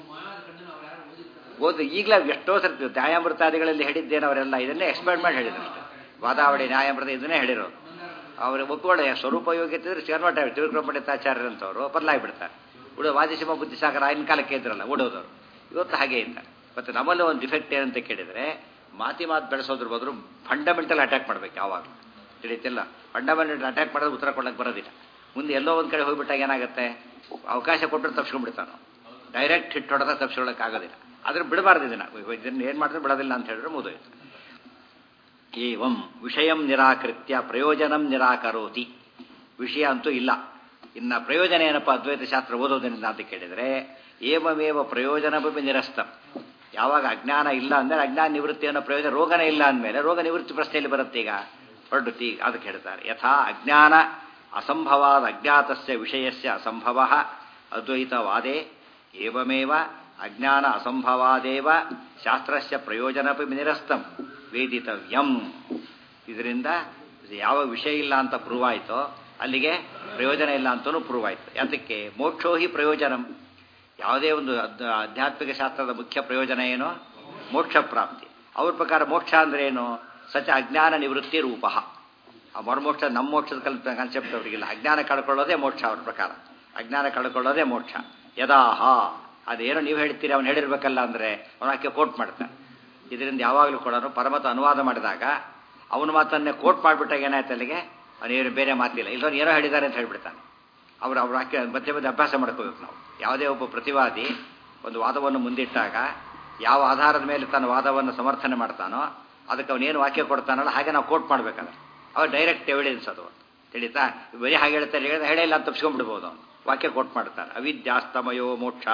ಓದು ಈಗಲೇ ಎಷ್ಟೋ ಸರ್ತಿ ನ್ಯಾಯಾಮೃತಾದಿಗಳಲ್ಲಿ ಹೇಳಿದ್ದೇನೆ ಅವರೆಲ್ಲ ಇದನ್ನೇ ಎಕ್ಸ್ಪ್ಲೈನ್ ಮಾಡಿ ಹೇಳಿದ್ರು ವಾದಾವಳಿ ನ್ಯಾಯಾಮೃತ ಇದನ್ನೇ ಹೇಳಿರೋದು ಅವರು ಒಪ್ಪಿಕೊಳ್ಳೆ ಸ್ವರೂಪ ಯೋಗ್ಯತೆ ಇದ್ರೆ ಕನ್ವರ್ಟ್ ಆಗಿ ತಿರುಗ್ರಪಂಡಿತಾಚಾರ್ಯರಂತವರು ಬದಲಾಗಿಬಿಡ್ತಾರೆ ಉಡೋ ವಾದಿಸಿಮ ಬುದ್ಧಿಸಾಗರ ಆಗಿನ ಕಾಲಕ್ಕೆ ಇದ್ರಲ್ಲ ಓಡೋದವರು ಇವತ್ತು ಹಾಗೆ ಇದ್ದಾರೆ ಮತ್ತು ನಮ್ಮಲ್ಲಿ ಒಂದು ಡಿಫೆಕ್ಟ್ ಏನಂತ ಕೇಳಿದರೆ ಮಾತಿ ಮಾತು ಬೆಳೆಸೋದ್ರ ಬದಲು ಫಂಡಮೆಂಟಲ್ ಅಟ್ಯಾಕ್ ಮಾಡ್ಬೇಕು ಯಾವಾಗ ತಿಳಿತಿಲ್ಲ ಫಂಡಮೆಂಟಲ್ ಅಟ್ಯಾಕ್ ಮಾಡೋದು ಉತ್ತರ ಕೊಡಕ್ಕೆ ಬರೋದಿಲ್ಲ ಮುಂದೆ ಎಲ್ಲೋ ಒಂದು ಕಡೆ ಹೋಗ್ಬಿಟ್ಟಾಗ ಏನಾಗುತ್ತೆ ಅವಕಾಶ ಕೊಟ್ಟರೆ ತಪ್ಸ್ಕೊಂಡ್ಬಿಡ್ತಾನೋ ಡೈರೆಕ್ಟ್ ಹಿಟ್ ಹೊಡೆದ ತಪ್ಸ್ಕೊಳ್ಳೋಕೆ ಆಗೋದಿಲ್ಲ ಆದ್ರೆ ಬಿಡಬಾರ್ದು ಇದನ್ನ ಇದನ್ನ ಏನು ಮಾಡಿದ್ರೆ ಬಿಡೋದಿಲ್ಲ ಅಂತ ಹೇಳಿದ್ರೆ ಮುಗಿದೋಯ್ತು ಏವಂ ವಿಷಯಂ ನಿರಾಕೃತ್ಯ ಪ್ರಯೋಜನಂ ನಿರಾಕರೋತಿ ವಿಷಯ ಅಂತೂ ಇಲ್ಲ ಇನ್ನು ಪ್ರಯೋಜನ ಏನಪ್ಪ ಅದ್ವೈತ ಶಾಸ್ತ್ರ ಓದೋದ್ರಿಂದ ಅಂತ ಕೇಳಿದರೆ ಏವಮೇವ ಪ್ರಯೋಜನವೇ ನಿರಸ್ತಂ ಯಾವಾಗ ಅಜ್ಞಾನ ಇಲ್ಲ ಅಂದರೆ ಅಜ್ಞಾನ ನಿವೃತ್ತಿ ಅನ್ನೋ ಪ್ರಯೋಜನ ರೋಗನೇ ಇಲ್ಲ ಅಂದಮೇಲೆ ರೋಗ ನಿವೃತ್ತಿ ಪ್ರಶ್ನೆಯಲ್ಲಿ ಬರುತ್ತೆ ಈಗ ಹೊರಡುತ್ತಿ ಅದಕ್ಕೆ ಹೇಳ್ತಾರೆ ಯಥಾ ಅಜ್ಞಾನ ಅಸಂಭವಾದ ಅಜ್ಞಾತಸ್ಯ ವಿಷಯಸ್ಯ ಅಸಂಭವ ಅದ್ವೈತವಾದೇ ಏವಮೇವ ಅಜ್ಞಾನ ಅಸಂಭವಾದೇವ ಶಾಸ್ತ್ರಸ್ಯ ಪ್ರಯೋಜನಪಿ ನಿರಸ್ತಂ ವೇದಿತವ್ಯಂ ಇದರಿಂದ ಯಾವ ವಿಷಯ ಇಲ್ಲ ಅಂತ ಪ್ರೂವ್ ಆಯಿತೋ ಅಲ್ಲಿಗೆ ಪ್ರಯೋಜನ ಇಲ್ಲ ಅಂತಲೂ ಪ್ರೂವ್ ಆಯಿತು ಯಾತಕ್ಕೆ ಮೋಕ್ಷೋ ಹಿ ಪ್ರಯೋಜನಂ ಯಾವುದೇ ಒಂದು ಆಧ್ಯಾತ್ಮಿಕ ಶಾಸ್ತ್ರದ ಮುಖ್ಯ ಪ್ರಯೋಜನ ಏನು ಮೋಕ್ಷ ಪ್ರಾಪ್ತಿ ಅವ್ರ ಪ್ರಕಾರ ಮೋಕ್ಷ ಅಂದ್ರೆ ಏನು ಸಚ ಅಜ್ಞಾನ ನಿವೃತ್ತಿ ರೂಪ ಆ ಮರುಮೋಕ್ಷ ನಮ್ಮ ಮೋಕ್ಷದ ಕಲ್ಪ ಕಾನ್ಸೆಪ್ಟ್ ಅವರಿಗಿಲ್ಲ ಅಜ್ಞಾನ ಕಳ್ಕೊಳ್ಳೋದೇ ಮೋಕ್ಷ ಅವ್ರ ಪ್ರಕಾರ ಅಜ್ಞಾನ ಕಳ್ಕೊಳ್ಳೋದೇ ಮೋಕ್ಷ ಯದಾಹ ಅದೇನೋ ನೀವು ಹೇಳ್ತೀರಿ ಅವ್ನು ಹೇಳಿರ್ಬೇಕಲ್ಲ ಅಂದರೆ ಅವನು ಆಕೆ ಕೋಟ್ ಮಾಡ್ತಾನೆ ಇದರಿಂದ ಯಾವಾಗಲೂ ಕೂಡ ಪರಮತ ಅನುವಾದ ಮಾಡಿದಾಗ ಅವನ ಮಾತನ್ನೇ ಕೋಟ್ ಮಾಡಿಬಿಟ್ಟಾಗ ಏನಾಯ್ತು ಅಲ್ಲಿಗೆ ಅವನೇನು ಬೇರೆ ಮಾತಿಲ್ಲ ಇಲ್ಲವ್ರು ಏನೋ ಹೇಳಿದ್ದಾರೆ ಅಂತ ಹೇಳ್ಬಿಡ್ತಾನೆ ಅವರು ಅವ್ರು ಹಾಕಿ ಮಧ್ಯೆ ಮಧ್ಯೆ ಅಭ್ಯಾಸ ಮಾಡ್ಕೋಬೇಕು ನಾವು ಯಾವುದೇ ಒಬ್ಬ ಪ್ರತಿವಾದಿ ಒಂದು ವಾದವನ್ನು ಮುಂದಿಟ್ಟಾಗ ಯಾವ ಆಧಾರದ ಮೇಲೆ ತನ್ನ ವಾದವನ್ನು ಸಮರ್ಥನೆ ಮಾಡ್ತಾನೋ ಅದಕ್ಕೆ ಅವನೇನು ವಾಕ್ಯ ಕೊಡ್ತಾನಲ್ಲ ಹಾಗೆ ನಾವು ಕೋಟ್ ಮಾಡ್ಬೇಕಲ್ಲ ಅವ ಡೈರೆಕ್ಟ್ ಎವಿಡೆನ್ಸ್ ಅದು ತಿಳಿತಾ ಬರೀ ಹಾಗೆ ಹೇಳ್ತಾರೆ ಹೇಳಿದ್ರೆ ಹೇಳಿಲ್ಲ ಅಂತ ತಪ್ಸ್ಕೊಂಡ್ಬಿಡ್ಬೋದು ಅವನು ವಾಕ್ಯ ಕೋಟ್ ಮಾಡ್ತಾನೆ ಅವಿದ್ಯಾಸ್ತಮಯೋ ಮೋಕ್ಷ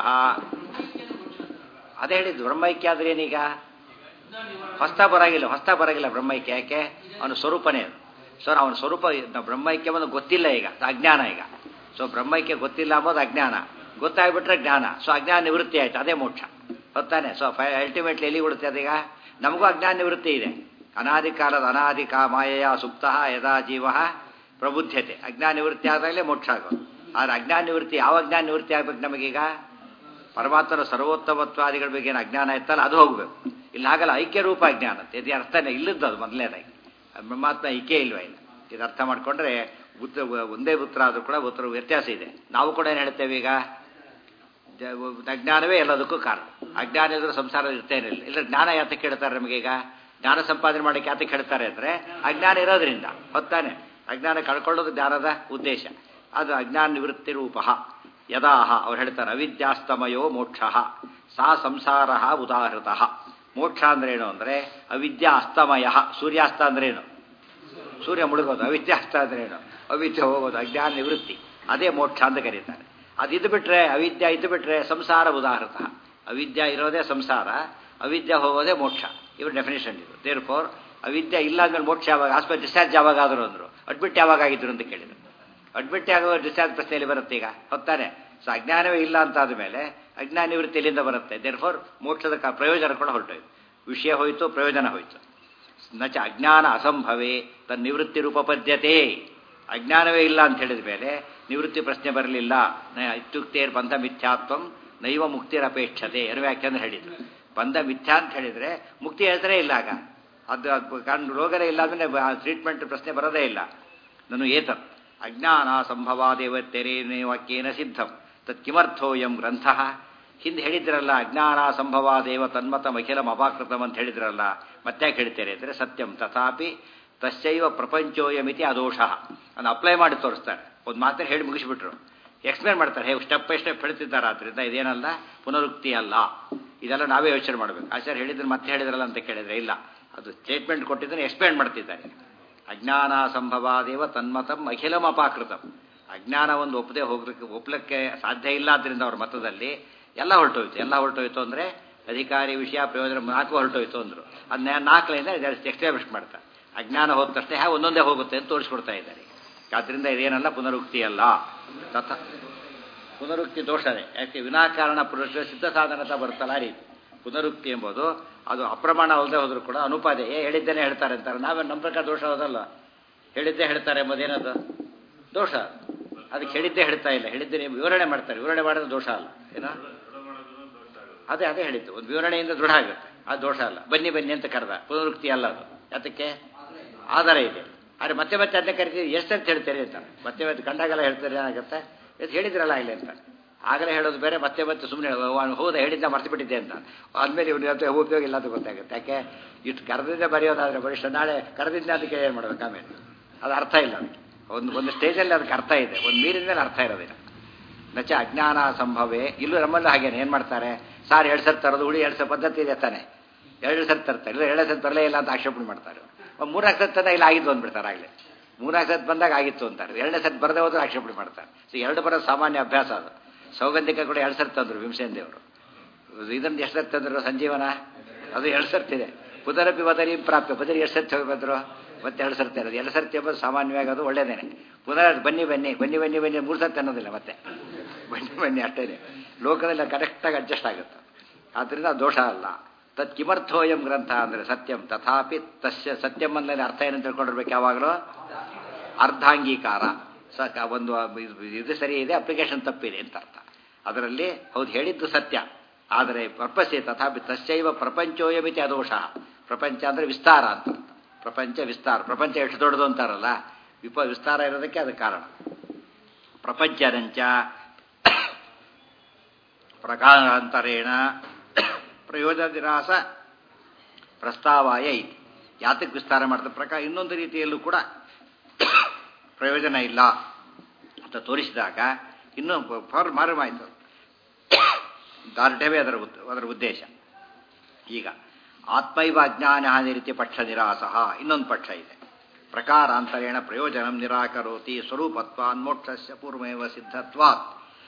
ಅದೇ ಹೇಳಿದ್ದು ಬ್ರಹ್ಮೈಕ್ಯ ಆದ್ರೆ ಏನೀಗ ಹೊಸ್ತಾ ಬರಾಗಿಲ್ಲ ಹೊಸ್ತಾ ಬರಾಗಿಲ್ಲ ಬ್ರಹ್ಮೈಕ್ಯ ಯಾಕೆ ಅವನ ಸ್ವರೂಪನೇ ಅದು ಸೊ ಅವನ ಸ್ವರೂಪ ಬ್ರಹ್ಮೈಕ್ಯ ಒಂದು ಗೊತ್ತಿಲ್ಲ ಈಗ ಅಜ್ಞಾನ ಈಗ ಸೊ ಬ್ರಹ್ಮೈಕ್ಯ ಗೊತ್ತಿಲ್ಲ ಅಂಬೋದು ಅಜ್ಞಾನ ಗೊತ್ತಾಗ್ಬಿಟ್ರೆ ಜ್ಞಾನ ಸೊ ಅಜ್ಞಾನ ನಿವೃತ್ತಿ ಆಯ್ತು ಅದೇ ಮೋಕ್ಷ ಹೊತ್ತಾನೆ ಸೊ ಅಲ್ಟಿಮೇಟ್ಲಿ ಎಲ್ಲಿ ಬಿಡುತ್ತೆ ಅದೀಗ ನಮಗೂ ಅಜ್ಞಾನ ನಿವೃತ್ತಿ ಇದೆ ಅನಾದಿ ಕಾಲದ ಅನಾದಿ ಕಾ ಮಾಯೆಯ ಸುಪ್ತ ಯದಾ ಜೀವ ಪ್ರಬುದ್ಧತೆ ಅಜ್ಞಾನ ನಿವೃತ್ತಿ ಆದಾಗಲೇ ಮೋಕ್ಷ ಆಗೋದು ಆದರೆ ಅಜ್ಞಾನ ನಿವೃತ್ತಿ ಯಾವ ಅಜ್ಞಾನ ನಿವೃತ್ತಿ ಆಗ್ಬೇಕು ನಮಗೀಗ ಪರಮಾತ್ಮನ ಸರ್ವೋತ್ತಮತ್ವಾದಿಗಳ ಬಗ್ಗೆ ಏನು ಅಜ್ಞಾನ ಇತ್ತಲ್ಲ ಅದು ಹೋಗ್ಬೇಕು ಇಲ್ಲಿ ಹಾಗಲ್ಲ ಐಕ್ಯ ರೂಪ ಅಜ್ಞಾನ ಅಂತ ಇದು ಅರ್ಥನೇ ಇಲ್ಲದ್ದು ಅದು ಮೊದಲನೇದಾಗಿ ಬ್ರಹ್ಮಾತ್ಮ ಐಕ್ಯ ಇಲ್ವಾ ಇಲ್ಲ ಇದು ಅರ್ಥ ಮಾಡ್ಕೊಂಡ್ರೆ ಉತ್ತರ ಒಂದೇ ಉತ್ತರ ಆದರೂ ಕೂಡ ಉತ್ತರ ವ್ಯತ್ಯಾಸ ಇದೆ ನಾವು ಕೂಡ ಏನು ಹೇಳ್ತೇವೆ ಈಗ ಅಜ್ಞಾನವೇ ಎಲ್ಲದಕ್ಕೂ ಕಾರಣ ಅಜ್ಞಾನ ಇದ್ರೆ ಸಂಸಾರ ಇರ್ತೇನಿಲ್ಲ ಇಲ್ಲ ಜ್ಞಾನ ಯಾತಕ್ಕೆ ಹೇಳ್ತಾರೆ ನಮಗೀಗ ಜ್ಞಾನ ಸಂಪಾದನೆ ಮಾಡಕ್ಕೆ ಯಾತಕ್ಕೆ ಹೇಳ್ತಾರೆ ಅಂದರೆ ಅಜ್ಞಾನ ಇರೋದ್ರಿಂದ ಹೊತ್ತಾನೆ ಅಜ್ಞಾನ ಕಳ್ಕೊಳ್ಳೋದು ಜ್ಞಾನದ ಉದ್ದೇಶ ಅದು ಅಜ್ಞಾನ ನಿವೃತ್ತಿ ರೂಪ ಯದಾಹ ಅವ್ರು ಹೇಳ್ತಾರೆ ಅವಿದ್ಯಾಸ್ತಮಯೋ ಮೋಕ್ಷ ಸಾ ಸಂಸಾರ ಉದಾಹೃತ ಮೋಕ್ಷ ಅಂದ್ರೇನು ಅಂದರೆ ಅವಿದ್ಯಾ ಅಸ್ತಮಯ ಸೂರ್ಯಾಸ್ತ ಅಂದ್ರೇನು ಸೂರ್ಯ ಮುಳುಗೋದು ಅವಿದ್ಯಾಸ್ತ ಅಂದ್ರೇನು ಅವಿದ್ಯೆ ಹೋಗೋದು ಅಜ್ಞಾನ ನಿವೃತ್ತಿ ಅದೇ ಮೋಕ್ಷ ಅಂತ ಕರೀತಾರೆ ಅದು ಇದು ಬಿಟ್ರೆ ಅವಿದ್ಯೆ ಇದು ಬಿಟ್ರೆ ಸಂಸಾರ ಉದಾಹೃತ ಅವಿದ್ಯೆ ಇರೋದೇ ಸಂಸಾರ ಅವಿದ್ಯೆ ಹೋಗೋದೇ ಮೋಕ್ಷ ಇವ್ರ ಡೆಫಿನೇಷನ್ ಇದು ದೇರ್ ಫೋರ್ ಅವಿದ್ಯೆ ಇಲ್ಲ ಅಂದ್ಮೇಲೆ ಮೋಕ್ಷ ಯಾವಾಗ ಆಸ್ಪತ್ರೆ ಡಿಸ್ಚಾರ್ಜ್ ಯಾವಾಗ ಆದರು ಅಂದರು ಅಡ್ಮಿಟ್ ಯಾವಾಗ ಆಗಿದ್ರು ಅಂತ ಕೇಳಿದ್ರು ಅಡ್ಮಿಟ್ ಆಗೋ ಡಿಸ್ಚಾರ್ಜ್ ಪ್ರಶ್ನೆಯಲ್ಲಿ ಬರುತ್ತೆ ಈಗ ಹೊತ್ತಾನೆ ಸೊ ಅಜ್ಞಾನವೇ ಇಲ್ಲ ಅಂತ ಆದಮೇಲೆ ಅಜ್ಞಾನ ನಿವೃತ್ತಿ ಎಲ್ಲಿಂದ ಬರುತ್ತೆ ದೇರ್ ಫೋರ್ ಮೋಕ್ಷದ ಪ್ರಯೋಜನ ಕೂಡ ಹೊರಟೋಯ್ತು ವಿಷಯ ಹೋಯಿತು ಪ್ರಯೋಜನ ಹೋಯಿತು ನಚ ಅಜ್ಞಾನ ಅಸಂಭವೇ ತನ್ನ ನಿವೃತ್ತಿ ರೂಪ ಪದ್ಯತೆ ಅಜ್ಞಾನವೇ ಇಲ್ಲ ಅಂತ ಹೇಳಿದ ಮೇಲೆ ನಿವೃತ್ತಿ ಪ್ರಶ್ನೆ ಬರಲಿಲ್ಲ ಇತ್ಯುಕ್ತೇರ್ ಬಂಧ ಮಿಥ್ಯಾತ್ವಂ ನೈವ ಮುಕ್ತಿರಪೇಕ್ಷತೆ ಏನು ವ್ಯಾಖ್ಯಾನ ಹೇಳಿದ್ರು ಬಂಧ ಮಿಥ್ಯಾ ಅಂತ ಹೇಳಿದ್ರೆ ಮುಕ್ತಿ ಹೇಳ್ತಾರೆ ಇಲ್ಲ ಆಗ ಅದು ಅದು ಕಾರಣ ರೋಗನೇ ಇಲ್ಲ ಅಂದರೆ ಟ್ರೀಟ್ಮೆಂಟ್ ಪ್ರಶ್ನೆ ಬರೋದೇ ಇಲ್ಲ ನಾನು ಏತತ್ ಅಜ್ಞಾನ ಸಂಭವಾದೇವತ್ತೆರೇನೇ ವಾಕ್ಯೇನ ಸಿದ್ಧಂ ತತ್ ಕಿಮರ್ಥೋಯಂ ಗ್ರಂಥ ಹಿಂದೆ ಹೇಳಿದ್ರಲ್ಲ ಅಜ್ಞಾನ ಸಂಭವಾದೇವ ತನ್ಮತ ಅಖಿಲಂ ಅಪಾಕೃತಂ ಅಂತ ಹೇಳಿದ್ರಲ್ಲ ಮತ್ತೆ ಹೇಳ್ತೇನೆ ಅಂದರೆ ಸತ್ಯಂ ತಥಾಪಿ ತಸ್ಯೈವ ಪ್ರಪಂಚೋಯಮಿತಿ ಅದೋಷ ಅದನ್ನು ಅಪ್ಲೈ ಮಾಡಿ ತೋರಿಸ್ತಾರೆ ಒಂದು ಮಾತನ್ನು ಹೇಳಿ ಮುಗಿಸ್ಬಿಟ್ರು ಎಕ್ಸ್ಪ್ಲೇನ್ ಮಾಡ್ತಾರೆ ಹೇಗೆ ಸ್ಟೆಪ್ ಬೈ ಸ್ಟೆಪ್ ಹೇಳ್ತಿದ್ದಾರೆ ಆದ್ದರಿಂದ ಇದೇನಲ್ಲ ಪುನರುಕ್ತಿ ಅಲ್ಲ ಇದೆಲ್ಲ ನಾವೇ ಯೋಚನೆ ಮಾಡಬೇಕು ಆಚಾರ್ಯ ಹೇಳಿದ್ರೆ ಮತ್ತೆ ಹೇಳಿದ್ರಲ್ಲ ಅಂತ ಕೇಳಿದ್ರೆ ಇಲ್ಲ ಅದು ಸ್ಟೇಟ್ಮೆಂಟ್ ಕೊಟ್ಟಿದ್ದನ್ನು ಎಕ್ಸ್ಪ್ಲೇನ್ ಮಾಡ್ತಿದ್ದಾರೆ ಅಜ್ಞಾನ ಸಂಭವಾದೇವ ತನ್ಮತಂ ಅಖಿಲಂ ಅಪಾಕೃತಂ ಅಜ್ಞಾನ ಒಂದು ಒಪ್ಪದೆ ಹೋಗ್ಲಿಕ್ಕೆ ಒಪ್ಪಲಿಕ್ಕೆ ಸಾಧ್ಯ ಇಲ್ಲ ಆದ್ದರಿಂದ ಅವ್ರ ಮತದಲ್ಲಿ ಎಲ್ಲ ಹೊರಟೋಯ್ತು ಎಲ್ಲ ಹೊರಟೋಯ್ತು ಅಂದರೆ ಅಧಿಕಾರಿ ವಿಷಯ ಪ್ರಯೋಜನ ನಾಲ್ಕು ಹೊರಟೋಯ್ತು ಅಂದರು ಅದನ್ನ ನಾಲ್ಕರಿಂದ ಎಕ್ಸ್ಟಾಬ್ಲಿಷ್ ಮಾಡ್ತಾರೆ ಅಜ್ಞಾನ ಹೋದ ತಕ್ಷಣ ಹೇಗೆ ಒಂದೊಂದೇ ಹೋಗುತ್ತೆ ಅಂತ ತೋರಿಸ್ಕೊಡ್ತಾ ಇದ್ದಾರೆ ಆದ್ದರಿಂದ ಇದೇನಲ್ಲ ಪುನರುಕ್ತಿ ಅಲ್ಲ ತಥ ಪುನರುಕ್ತಿ ದೋಷನೇ ಯಾಕೆ ವಿನಾಕಾರಣ ಪುರುಷ ಸಿದ್ಧ ಸಾಧನತ ಬರ್ತಲ್ಲ ಆ ರೀತಿ ಪುನರುಕ್ತಿ ಎಂಬುದು ಅದು ಅಪ್ರಮಾಣ ಅಲ್ಲದೆ ಹೋದರೂ ಕೂಡ ಅನುಪಾದೆ ಏ ಹೇಳಿದ್ದೇನೆ ಹೇಳ್ತಾರೆ ಅಂತಾರೆ ನಾವೇ ನಮ್ಮ ಪ್ರಕಾರ ದೋಷ ಹೋದಲ್ಲ ಹೇಳಿದ್ದೇ ಹೇಳ್ತಾರೆ ಎಂಬುದೇನದು ದೋಷ ಅದಕ್ಕೆ ಹೇಳಿದ್ದೇ ಹೇಳ್ತಾ ಇಲ್ಲ ಹೇಳಿದ್ದೇ ನೀವು ವಿವರಣೆ ಮಾಡ್ತಾರೆ ವಿವರಣೆ ಮಾಡಿದ್ರೆ ದೋಷ ಅಲ್ಲ ಏನೋ ಅದೇ ಅದೇ ಹೇಳಿದ್ದು ಒಂದು ವಿವರಣೆಯಿಂದ ದೃಢ ಆಗುತ್ತೆ ಅದು ದೋಷ ಅಲ್ಲ ಬನ್ನಿ ಬನ್ನಿ ಅಂತ ಕರೆದ ಪುನರುಕ್ತಿ ಅಲ್ಲ ಅದು ಯಾತಕ್ಕೆ ಆಧಾರ ಇದೆ ಆದರೆ ಮತ್ತೆ ಮತ್ತೆ ಅದನ್ನೇ ಕರಿತೀವಿ ಎಷ್ಟಂತ ಹೇಳ್ತೀರಿ ಅಂತ ಮತ್ತೆ ಮತ್ತೆ ಕಂಡಾಗೆಲ್ಲ ಹೇಳ್ತಾರೆ ಏನಾಗುತ್ತೆ ಇದು ಹೇಳಿದ್ರಲ್ಲ ಇಲ್ಲಿ ಅಂತ ಆಗಲೇ ಹೇಳೋದು ಬೇರೆ ಮತ್ತೆ ಮತ್ತೆ ಸುಮ್ಮನೆ ಹೌದಾ ಹೇಳಿದ್ದ ಮರ್ತು ಬಿಟ್ಟಿದ್ದೆ ಅಂತ ಆದ್ಮೇಲೆ ಇವನು ಇವತ್ತು ಉಪಯೋಗ ಇಲ್ಲ ಅಂತ ಗೊತ್ತಾಗುತ್ತೆ ಯಾಕೆ ಇಷ್ಟು ಕರೆದಿದ್ದೆ ಬರೆಯೋದಾದ್ರೆ ಬರಿಷ್ಠ ನಾಳೆ ಕರೆದಿದ್ದೆ ಅದಕ್ಕೆ ಏನು ಮಾಡ್ಬೇಕು ಆಮೇಲೆ ಅದು ಅರ್ಥ ಇಲ್ಲ ಅದಕ್ಕೆ ಒಂದು ಒಂದು ಸ್ಟೇಜಲ್ಲಿ ಅದಕ್ಕೆ ಅರ್ಥ ಇದೆ ಒಂದು ಮೀರಿದ ಮೇಲೆ ಅರ್ಥ ಇರೋದಿಲ್ಲ ನಚ ಅಜ್ಞಾನ ಸಂಭವೇ ಇಲ್ಲೂ ನಮ್ಮಲ್ಲೂ ಹಾಗೇನೆ ಏನು ಮಾಡ್ತಾರೆ ಸಾರ್ ಎರಡು ಸರ್ ತರೋದು ಉಳಿ ಎರಡು ಸರ್ ಪದ್ಧತಿ ಇದೆ ತಾನೆ ಎರಡು ಸರ್ ತರ್ತಾರೆ ಇಲ್ಲ ಎರಡು ಸರ್ ಬರಲೇ ಇಲ್ಲ ಅಂತ ಆಕ್ಷೇಪಣೆ ಮಾಡ್ತಾರೆ ಮೂರ್ನಾಲ್ಕು ಸತ್ ತಂದಾಗ ಇಲ್ಲ ಆಗಿತ್ತು ಅಂದ್ಬಿಡ್ತಾರೆ ಆಗಲೇ ಮೂರ್ನಾಲ್ಕು ಸತ್ ಬಂದಾಗ ಆಗಿತ್ತು ಅಂತಾರೆ ಎರಡನೇ ಸತ್ ಬರದೇ ಹೋದ್ರೆ ಆಕ್ಷೇಪಣೆ ಮಾಡ್ತಾರೆ ಸೊ ಎರಡು ಬರೋದು ಸಾಮಾನ್ಯ ಅಭ್ಯಾಸ ಅದು ಸೌಗಂಧಿಕ ಕೂಡ ಎರಡು ಸರ್ ತಂದರು ಭೀಮಸೇನ್ ದೇವರು ಇದನ್ನು ಎಷ್ಟು ಸರ್ ತಂದರು ಸಂಜೀವನ ಅದು ಎರಡು ಸರ್ತಿದೆ ಪುನರಪಿ ಬದರಿ ಪ್ರಾಪ್ಯ ಬದರಿ ಎಷ್ಟು ಸರ್ತಿ ಬಂದರು ಮತ್ತೆ ಎರಡು ಸರ್ತಿ ಇರೋದು ಎರಡು ಸರ್ತಿ ಎಂಬುದು ಸಾಮಾನ್ಯವಾಗಿ ಅದು ಒಳ್ಳೇದೇನೆ ಪುನರ್ ಬನ್ನಿ ಬನ್ನಿ ಬನ್ನಿ ಬನ್ನಿ ಬನ್ನಿ ಮೂರು ಸರ್ತಿ ಅನ್ನೋದಿಲ್ಲ ಮತ್ತೆ ಬನ್ನಿ ಬನ್ನಿ ಅಷ್ಟೇನೆ ಲೋಕದಲ್ಲಿ ಕರೆಕ್ಟಾಗಿ ಅಡ್ಜಸ್ಟ್ ಆಗುತ್ತೆ ಆದ್ದರಿಂದ ದೋಷ ಅಲ್ಲ ತತ್ ಕಿಮರ್ಥೋಯಂ ಗ್ರಂಥ ಅಂದರೆ ಸತ್ಯಂ ತಥಾಪಿ ತಸ್ಯ ಸತ್ಯಂ ಅಂದಲ್ಲಿ ಅರ್ಥ ಏನು ತಿಳ್ಕೊಂಡಿರ್ಬೇಕು ಯಾವಾಗಲೂ ಅರ್ಧಾಂಗೀಕಾರ ಸ ಒಂದು ಇದು ಸರಿ ಇದೆ ಅಪ್ಲಿಕೇಶನ್ ತಪ್ಪಿದೆ ಅಂತ ಅರ್ಥ ಅದರಲ್ಲಿ ಹೌದು ಹೇಳಿದ್ದು ಸತ್ಯ ಆದರೆ ಪರ್ಪಸ್ಸೆ ತಥಾಪಿ ತಸ್ಯೈವ ಪ್ರಪಂಚೋಯಮಿತಿ ಅದೋಷ ಪ್ರಪಂಚ ಅಂದರೆ ವಿಸ್ತಾರ ಅಂತ ಪ್ರಪಂಚ ವಿಸ್ತಾರ ಪ್ರಪಂಚ ಎಷ್ಟು ದೊಡ್ಡದು ಅಂತಾರಲ್ಲ ವಿಪ ವಿಸ್ತಾರ ಇರೋದಕ್ಕೆ ಅದು ಕಾರಣ ಪ್ರಪಂಚದಂಚ ಪ್ರಕಾರಾಂತರೇಣ ಪ್ರಯೋಜನ ನಿರಾಸ ಪ್ರಸ್ತಾವಾಯ ಐತಿ ಯಾತಕ್ಕೆ ವಿಸ್ತಾರ ಮಾಡ್ತಾರೆ ಪ್ರಕಾರ ಇನ್ನೊಂದು ರೀತಿಯಲ್ಲೂ ಕೂಡ ಪ್ರಯೋಜನ ಇಲ್ಲ ಅಂತ ತೋರಿಸಿದಾಗ ಇನ್ನೂ ಫಾರ್ ಮಾರಮಾಯಿತು ದಾರ್ಢ್ಯವೇ ಅದರ ಅದರ ಉದ್ದೇಶ ಈಗ ಆತ್ಮೈವ ಅಜ್ಞಾನ ರೀತಿ ಪಕ್ಷ ನಿರಾಸ ಇನ್ನೊಂದು ಪಕ್ಷ ಇದೆ ಪ್ರಕಾರಾಂತರೇಣ ಪ್ರಯೋಜನ ನಿರಾಕರೋತಿ ಸ್ವರೂಪತ್ವಾನ್ ಮೋಕ್ಷಸ್ಯ ಪೂರ್ವಮೇವ ಸಿದ್ಧತ್ವಾತ್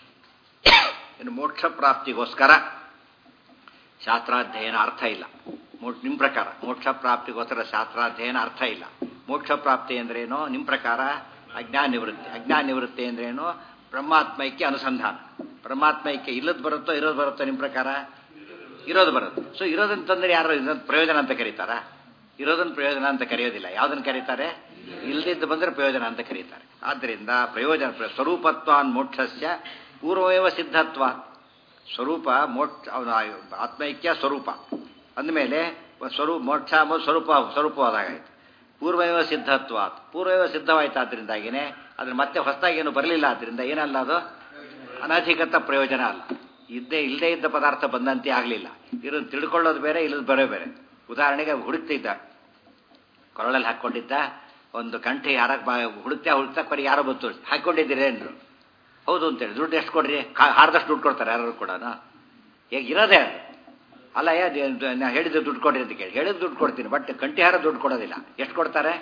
ಇನ್ನು ಮೋಕ್ಷ ಪ್ರಾಪ್ತಿಗೋಸ್ಕರ ಶಾಸ್ತ್ರಾಧ್ಯಯನ ಅರ್ಥ ಇಲ್ಲ ನಿಮ್ಮ ಪ್ರಕಾರ ಮೋಕ್ಷ ಪ್ರಾಪ್ತಿಗೋಸ್ಕರ ಶಾಸ್ತ್ರಾಧ್ಯಯನ ಅರ್ಥ ಇಲ್ಲ ಮೋಕ್ಷ ಪ್ರಾಪ್ತಿ ಅಂದ್ರೇನು ನಿಮ್ಮ ಪ್ರಕಾರ ಅಜ್ಞಾನ ನಿವೃತ್ತಿ ಅಜ್ಞಾನ ನಿವೃತ್ತಿ ಅಂದ್ರೇನು ಬ್ರಹ್ಮಾತ್ಮೈಕ್ಯ ಅನುಸಂಧಾನ ಬ್ರಹ್ಮಾತ್ಮೈಕ್ಯ ಇಲ್ಲದ್ ಬರುತ್ತೋ ಇರೋದು ಬರುತ್ತೋ ನಿಮ್ಮ ಪ್ರಕಾರ ಇರೋದು ಬರುತ್ತೆ ಸೊ ಇರೋದಂತಂದ್ರೆ ಯಾರು ಇದನ್ನ ಪ್ರಯೋಜನ ಅಂತ ಕರೀತಾರ ಇರೋದನ್ನ ಪ್ರಯೋಜನ ಅಂತ ಕರೆಯೋದಿಲ್ಲ ಯಾವ್ದನ್ನ ಕರೀತಾರೆ ಇಲ್ದಿದ್ದು ಬಂದರೆ ಪ್ರಯೋಜನ ಅಂತ ಕರೀತಾರೆ ಆದ್ದರಿಂದ ಪ್ರಯೋಜನ ಸ್ವರೂಪತ್ವಾನ್ ಮೋಕ್ಷಸ್ಯ ಪೂರ್ವಮೇವ ಸಿದ್ಧತ್ವ ಸ್ವರೂಪ ಮೋಕ್ಷ ಅವನ ಆತ್ಮೈಕ್ಯ ಸ್ವರೂಪ ಅಂದಮೇಲೆ ಸ್ವರೂಪ ಮೋಕ್ಷ ಅಂಬೋದು ಸ್ವರೂಪ ಸ್ವರೂಪವಾದಾಗಾಯ್ತು ಪೂರ್ವಮೇವ ಸಿದ್ಧತ್ವ ಪೂರ್ವಮೇವ ಸಿದ್ಧವಾಯ್ತು ಆದ್ರಿಂದಾಗಿನೇ ಅದ್ರ ಮತ್ತೆ ಹೊಸದಾಗಿ ಏನು ಬರಲಿಲ್ಲ ಆದ್ರಿಂದ ಏನಲ್ಲ ಅದು ಅನಧಿಕೃತ ಪ್ರಯೋಜನ ಅಲ್ಲ ಇದ್ದೇ ಇಲ್ಲದೇ ಇದ್ದ ಪದಾರ್ಥ ಬಂದಂತೆ ಆಗಲಿಲ್ಲ ಇರೋದು ತಿಳ್ಕೊಳ್ಳೋದು ಬೇರೆ ಇಲ್ಲದ ಬರೋ ಬೇರೆ ಉದಾಹರಣೆಗೆ ಹುಡುಕ್ತಿದ್ದ ಕೊರಳಲ್ಲಿ ಹಾಕ್ಕೊಂಡಿದ್ದ ಒಂದು ಕಂಠಿ ಯಾರ ಹುಡುಕ್ತಾ ಹುಡುಕ್ತಾ ಕೊರಿ ಯಾರೋ ಬಂತು ಹಾಕ್ಕೊಂಡಿದ್ದೀರೇನ್ರು ಹೌದು ಅಂತೇಳಿ ದುಡ್ಡು ಎಷ್ಟು ಕೊಡ್ರಿ ಹಾರ್ದಷ್ಟು ದುಡ್ಡು ಕೊಡ್ತಾರೆ ಯಾರು ಕೂಡ ಈಗ ಇರೋದೇ ಅದು ಅಲ್ಲ ಯಾ ನಾ ಹೇಳಿದ್ದು ದುಡ್ಡು ಕೊಡ್ರಿ ಅಂತ ಕೇಳಿ ಹೇಳಿದ್ದು ದುಡ್ಡು ಕೊಡ್ತೀನಿ ಬಟ್ ಕಂಠಿಹಾರ ದುಡ್ಡು ಕೊಡೋದಿಲ್ಲ ಎಷ್ಟು ಕೊಡ್ತಾರೆ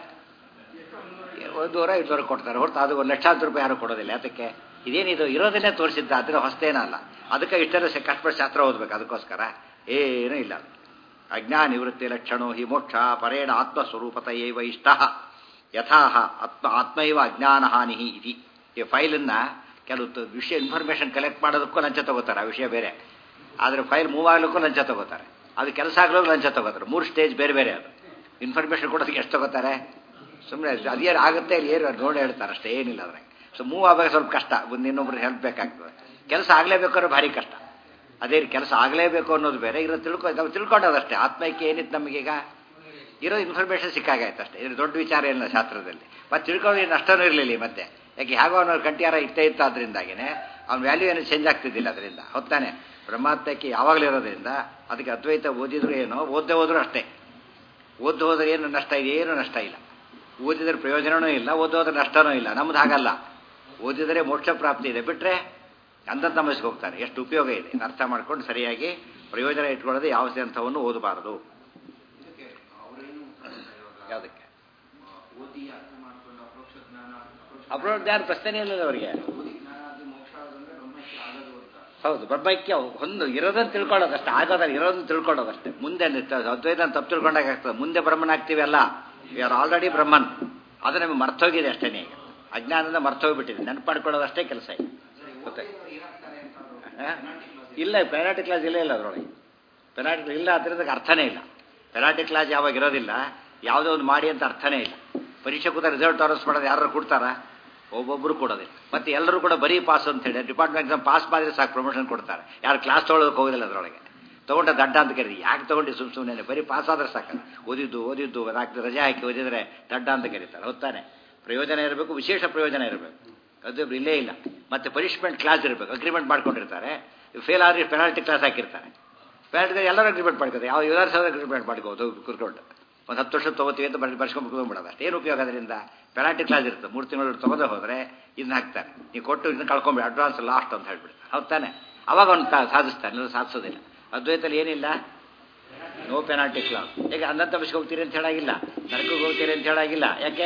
ಒಂದೂವರೆ ಐದುವರೆ ಕೊಡ್ತಾರೆ ಹೊರತು ಅದು ಒಂದು ಲಕ್ಷಾಂತರ ರೂಪಾಯಿ ಯಾರು ಕೊಡೋದಿಲ್ಲ ಅದಕ್ಕೆ ಇದೇನಿದು ಇರೋದನ್ನೇ ತೋರಿಸಿದ್ದ ಅದರ ಹೊಸ್ತೇನಲ್ಲ ಅದಕ್ಕೆ ಇಷ್ಟೆಲ್ಲ ಕಷ್ಟಪಟ್ಟು ಶಾಸ್ತ್ರ ಓದ್ಬೇಕು ಅದಕ್ಕೋಸ್ಕರ ಏನೂ ಇಲ್ಲ ಅಜ್ಞಾನ ನಿವೃತ್ತಿ ಲಕ್ಷಣೋ ಹಿ ಮೋಕ್ಷ ಪರೇಣ ಆತ್ಮಸ್ವರೂಪತೆಯೈವ ಇಷ್ಟ ಯಥಾ ಆತ್ಮ ಆತ್ಮೈವ ಅಜ್ಞಾನ ಹಾನಿ ಇತಿ ಈ ಫೈಲನ್ನು ಕೆಲವು ವಿಷಯ ಇನ್ಫಾರ್ಮೇಷನ್ ಕಲೆಕ್ಟ್ ಮಾಡೋದಕ್ಕೂ ಲಂಚ ತಗೋತಾರೆ ಆ ವಿಷಯ ಬೇರೆ ಆದರೆ ಫೈಲ್ ಮೂವ್ ಆಗ್ಲಿಕ್ಕೂ ಲಂಚ ತಗೋತಾರೆ ಅದು ಕೆಲಸ ಆಗ್ಲೂ ಲಂಚ ತಗೋತಾರೆ ಮೂರು ಸ್ಟೇಜ್ ಬೇರೆ ಬೇರೆ ಅದು ಇನ್ಫಾರ್ಮೇಷನ್ ಕೊಡೋದಕ್ಕೆ ಎಷ್ಟು ತಗೋತಾರೆ ಸುಮ್ಮನೆ ಅದೇನು ಆಗುತ್ತೆ ಇಲ್ಲಿ ಏನು ನೋಡಿ ಹೇಳ್ತಾರೆ ಅಷ್ಟೇ ಏನಿಲ್ಲ ಅದ್ರಾಗ ಸೊ ಮೂವ್ ಆದಾಗ ಸ್ವಲ್ಪ ಕಷ್ಟ ಒಂದು ಇನ್ನೊಬ್ರು ಹೆಲ್ಪ್ ಬೇಕಾಗ್ತದೆ ಕೆಲಸ ಆಗಲೇಬೇಕಾದ್ರೆ ಭಾರಿ ಕಷ್ಟ ಅದೇ ಕೆಲಸ ಆಗಲೇಬೇಕು ಅನ್ನೋದು ಬೇರೆ ಇರೋ ತಿಳ್ಕೊ ನಾವು ತಿಳ್ಕೊಂಡದಷ್ಟೇ ಆತ್ಮೈಕ್ಯ ಏನಿತ್ತು ನಮಗೀಗ ಇರೋ ಇನ್ಫಾರ್ಮೇಷನ್ ಸಿಕ್ಕಾಗಾಯ್ತು ಅಷ್ಟೇ ಇದು ದೊಡ್ಡ ವಿಚಾರ ಇಲ್ಲ ಶಾಸ್ತ್ರದಲ್ಲಿ ಮತ್ತೆ ತಿಳ್ಕೊಳ್ಳೋದು ನಷ್ಟನೂ ಇರಲಿಲ್ಲ ಮತ್ತೆ ಯಾಕೆ ಹೇಗೋ ಅವನ ಕಂಟಿಯಾರ ಇತ್ತೇ ಇತ್ತು ಅದರಿಂದಾಗಿನೇ ಅವ್ನ ವ್ಯಾಲ್ಯೂ ಏನು ಚೇಂಜ್ ಆಗ್ತಿದ್ದಿಲ್ಲ ಅದರಿಂದ ಹೊತ್ತಾನೆ ಬ್ರಹ್ಮಾತ್ಮಕ್ಕೆ ಯಾವಾಗಲೂ ಇರೋದ್ರಿಂದ ಅದಕ್ಕೆ ಅದ್ವೈತ ಓದಿದ್ರು ಏನೋ ಓದ್ದೇ ಹೋದ್ರು ಅಷ್ಟೇ ಓದ್ದು ಹೋದ್ರೆ ಏನು ನಷ್ಟ ಇದೆ ಏನು ನಷ್ಟ ಇಲ್ಲ ಓದಿದ್ರೆ ಪ್ರಯೋಜನವೂ ಇಲ್ಲ ಓದೋದ್ರೆ ನಷ್ಟನೂ ಇಲ್ಲ ನಮ್ದು ಹಾಗಲ್ಲ ಓದಿದರೆ ಮೋಕ್ಷ ಪ್ರಾಪ್ತಿ ಇದೆ ಬಿಟ್ಟರೆ ಅಂಧಂತ ತಮಸ್ಗೆ ಹೋಗ್ತಾರೆ ಎಷ್ಟು ಉಪಯೋಗ ಇದೆ ಅರ್ಥ ಮಾಡ್ಕೊಂಡು ಸರಿಯಾಗಿ ಪ್ರಯೋಜನ ಇಟ್ಕೊಳ್ಳೋದು ಯಾವ ಗ್ರಂಥವನ್ನು ಓದಬಾರದು ಯಾವುದಕ್ಕೆ ಅಪ್ರೋಚ್ ಜ್ಞಾನ ಪ್ರಶ್ನೆ ಇಲ್ಲ ಅವರಿಗೆ ಹೌದು ಬ್ರಹ್ಮೈಕ್ಯ ಒಂದು ಇರೋದನ್ನು ತಿಳ್ಕೊಳ್ಳೋದಷ್ಟೇ ಆಗೋದಲ್ಲ ಇರೋದನ್ನು ತಿಳ್ಕೊಳ್ಳೋದಷ್ಟೇ ಮುಂದೆ ಅದ್ವೈತ ತಪ್ಪು ತಿಳ್ಕೊಂಡಾಗ ಆಗ್ತದೆ ಮುಂದೆ ಬ್ರಹ್ಮನ್ ಆಗ್ತೀವಿ ಅಲ್ಲ ವಿ ಆರ್ ಆಲ್ರೆಡಿ ಬ್ರಹ್ಮನ್ ಅದು ನಮಗೆ ಮರ್ತೋಗಿದೆ ಅಷ್ಟೇ ಈಗ ಅಜ್ಞಾನದಿಂದ ಮರ್ತೋಗ್ಬಿಟ್ಟಿದೆ ನೆನಪು ಮಾಡ್ಕೊಳ್ಳೋದಷ್ಟೇ ಕೆಲಸ ಈಗ ಗೊತ್ತೆ ಇಲ್ಲ ಪೆನಾಲ್ಟಿ ಕ್ಲಾಸ್ ಇಲ್ಲ ಇಲ್ಲ ಅದರೊಳಗೆ ಪೆನಾಲ್ಟಿ ಇಲ್ಲ ಅದರಿಂದ ಅರ್ಥನೇ ಇಲ್ಲ ಪೆನಾಲ್ಟಿ ಕ್ಲಾಸ್ ಯಾವಾಗ ಇರೋದಿಲ್ಲ ಯಾವುದೋ ಒಂದು ಮಾಡಿ ಅಂತ ಅರ್ಥನೇ ಇಲ್ಲ ಪರೀಕ್ಷೆ ಕೂತ ರಿಸಲ್ಟ್ ತೋರಿಸ್ ಮಾಡೋದು ಯಾರು ಕೊಡ್ತಾರಾ ಒಬ್ಬೊಬ್ಬರು ಕೊಡೋದಿಲ್ಲ ಮತ್ತೆ ಎಲ್ಲರೂ ಕೂಡ ಬರೀ ಪಾಸ್ ಅಂತ ಹೇಳಿ ಡಿಪಾರ್ಟ್ಮೆಂಟ್ ಎಕ್ಸಾಮ್ ಪಾಸ್ ಮಾಡಿದ್ರೆ ಸಾಕು ಪ್ರಮೋಷನ್ ಕೊಡ್ತಾರೆ ಯಾರು ಕ್ಲಾಸ್ ತೊಗೊಳೋದಕ್ಕೆ ಹೋಗೋದಿಲ್ಲ ಅದರೊಳಗೆ ತೊಗೊಂಡ ದಡ್ಡ ಅಂತ ಕರೀರಿ ಯಾಕೆ ತೊಗೊಂಡು ಸುಮ್ ಸುಮ್ಮನೆ ಬರೀ ಪಾಸ್ ಆದ್ರೆ ಸಾಕು ಓದಿದ್ದು ಓದಿದ್ದು ನಾಲ್ಕು ರಜೆ ಹಾಕಿ ಓದಿದ್ರೆ ದಡ್ಡ ಅಂತ ಕರೀತಾರೆ ಹೊತ್ತಾನೆ ಪ್ರಯೋಜನ ಇರಬೇಕು ವಿಶೇಷ ಪ್ರಯೋಜನ ಇರಬೇಕು ಅದು ಇಲ್ಲೇ ಇಲ್ಲ ಮತ್ತೆ ಪನಿಷ್ಮೆಂಟ್ ಕ್ಲಾಸ್ ಇರಬೇಕು ಅಗ್ರಿಮೆಂಟ್ ಮಾಡ್ಕೊಂಡಿರ್ತಾರೆ ಫೇಲ್ ಆದರೆ ಪೆನಾಲ್ಟಿ ಕ್ಲಾಸ್ ಹಾಕಿರ್ತಾರೆ ಪೆನಾಲ್ಟಿ ಎಲ್ಲರೂ ಅಗ್ರಿಮೆಂಟ್ ಮಾಡ್ಕೋತಾರೆ ಯಾವ ಎಲ್ಲರೂ ಸಹ ಅಗ್ರಿಮೆಂಟ್ ಮಾಡ್ಕೋದು ಕುರ್ಕೊಂಡು ಒಂದು ಹತ್ತು ವರ್ಷ ತೊಗೋತೀವಿ ಅಂತ ಬರ್ ಬರ್ಸ್ಕೊಂಡು ಕುತ್ಕೊಂಡ್ಬಿಡೋದು ಅಷ್ಟೇ ಏನು ಉಪಯೋಗ ಅದರಿಂದ ಪೆನಾಲ್ಟಿ ಕ್ಲಾಸ್ ಇರುತ್ತೆ ಮೂರು ತಿಂಗಳು ತೊಗೊಂಡು ಹೋದರೆ ಇದನ್ನ ಹಾಕ್ತಾರೆ ನೀವು ಕೊಟ್ಟು ಇದನ್ನ ಕಳ್ಕೊಂಬಿಡಿ ಅಡ್ವಾನ್ಸ್ ಲಾಸ್ಟ್ ಅಂತ ಹೇಳ್ಬಿಡ್ತಾರೆ ಹೌದು ತಾನೆ ಅವಾಗ ಅವ್ನು ಸಾಧಿಸ್ತಾನೆ ಇಲ್ಲ ಸಾಧಿಸೋದಿಲ್ಲ ಅದ್ವೈತಲ್ಲಿ ಏನಿಲ್ಲ ನೋ ಪೆನಾಲ್ಟಿ ಕ್ಲಾಸ್ ಈಗ ಅನ್ನಂತ ವಿಷಯ ಹೋಗ್ತೀರಿ ಅಂತ ಹೇಳಾಗಿಲ್ಲ ನರಕಕ್ಕೆ ಹೋಗ್ತೀರಿ ಅಂತ ಹೇಳಾಗಿಲ್ಲ ಯಾಕೆ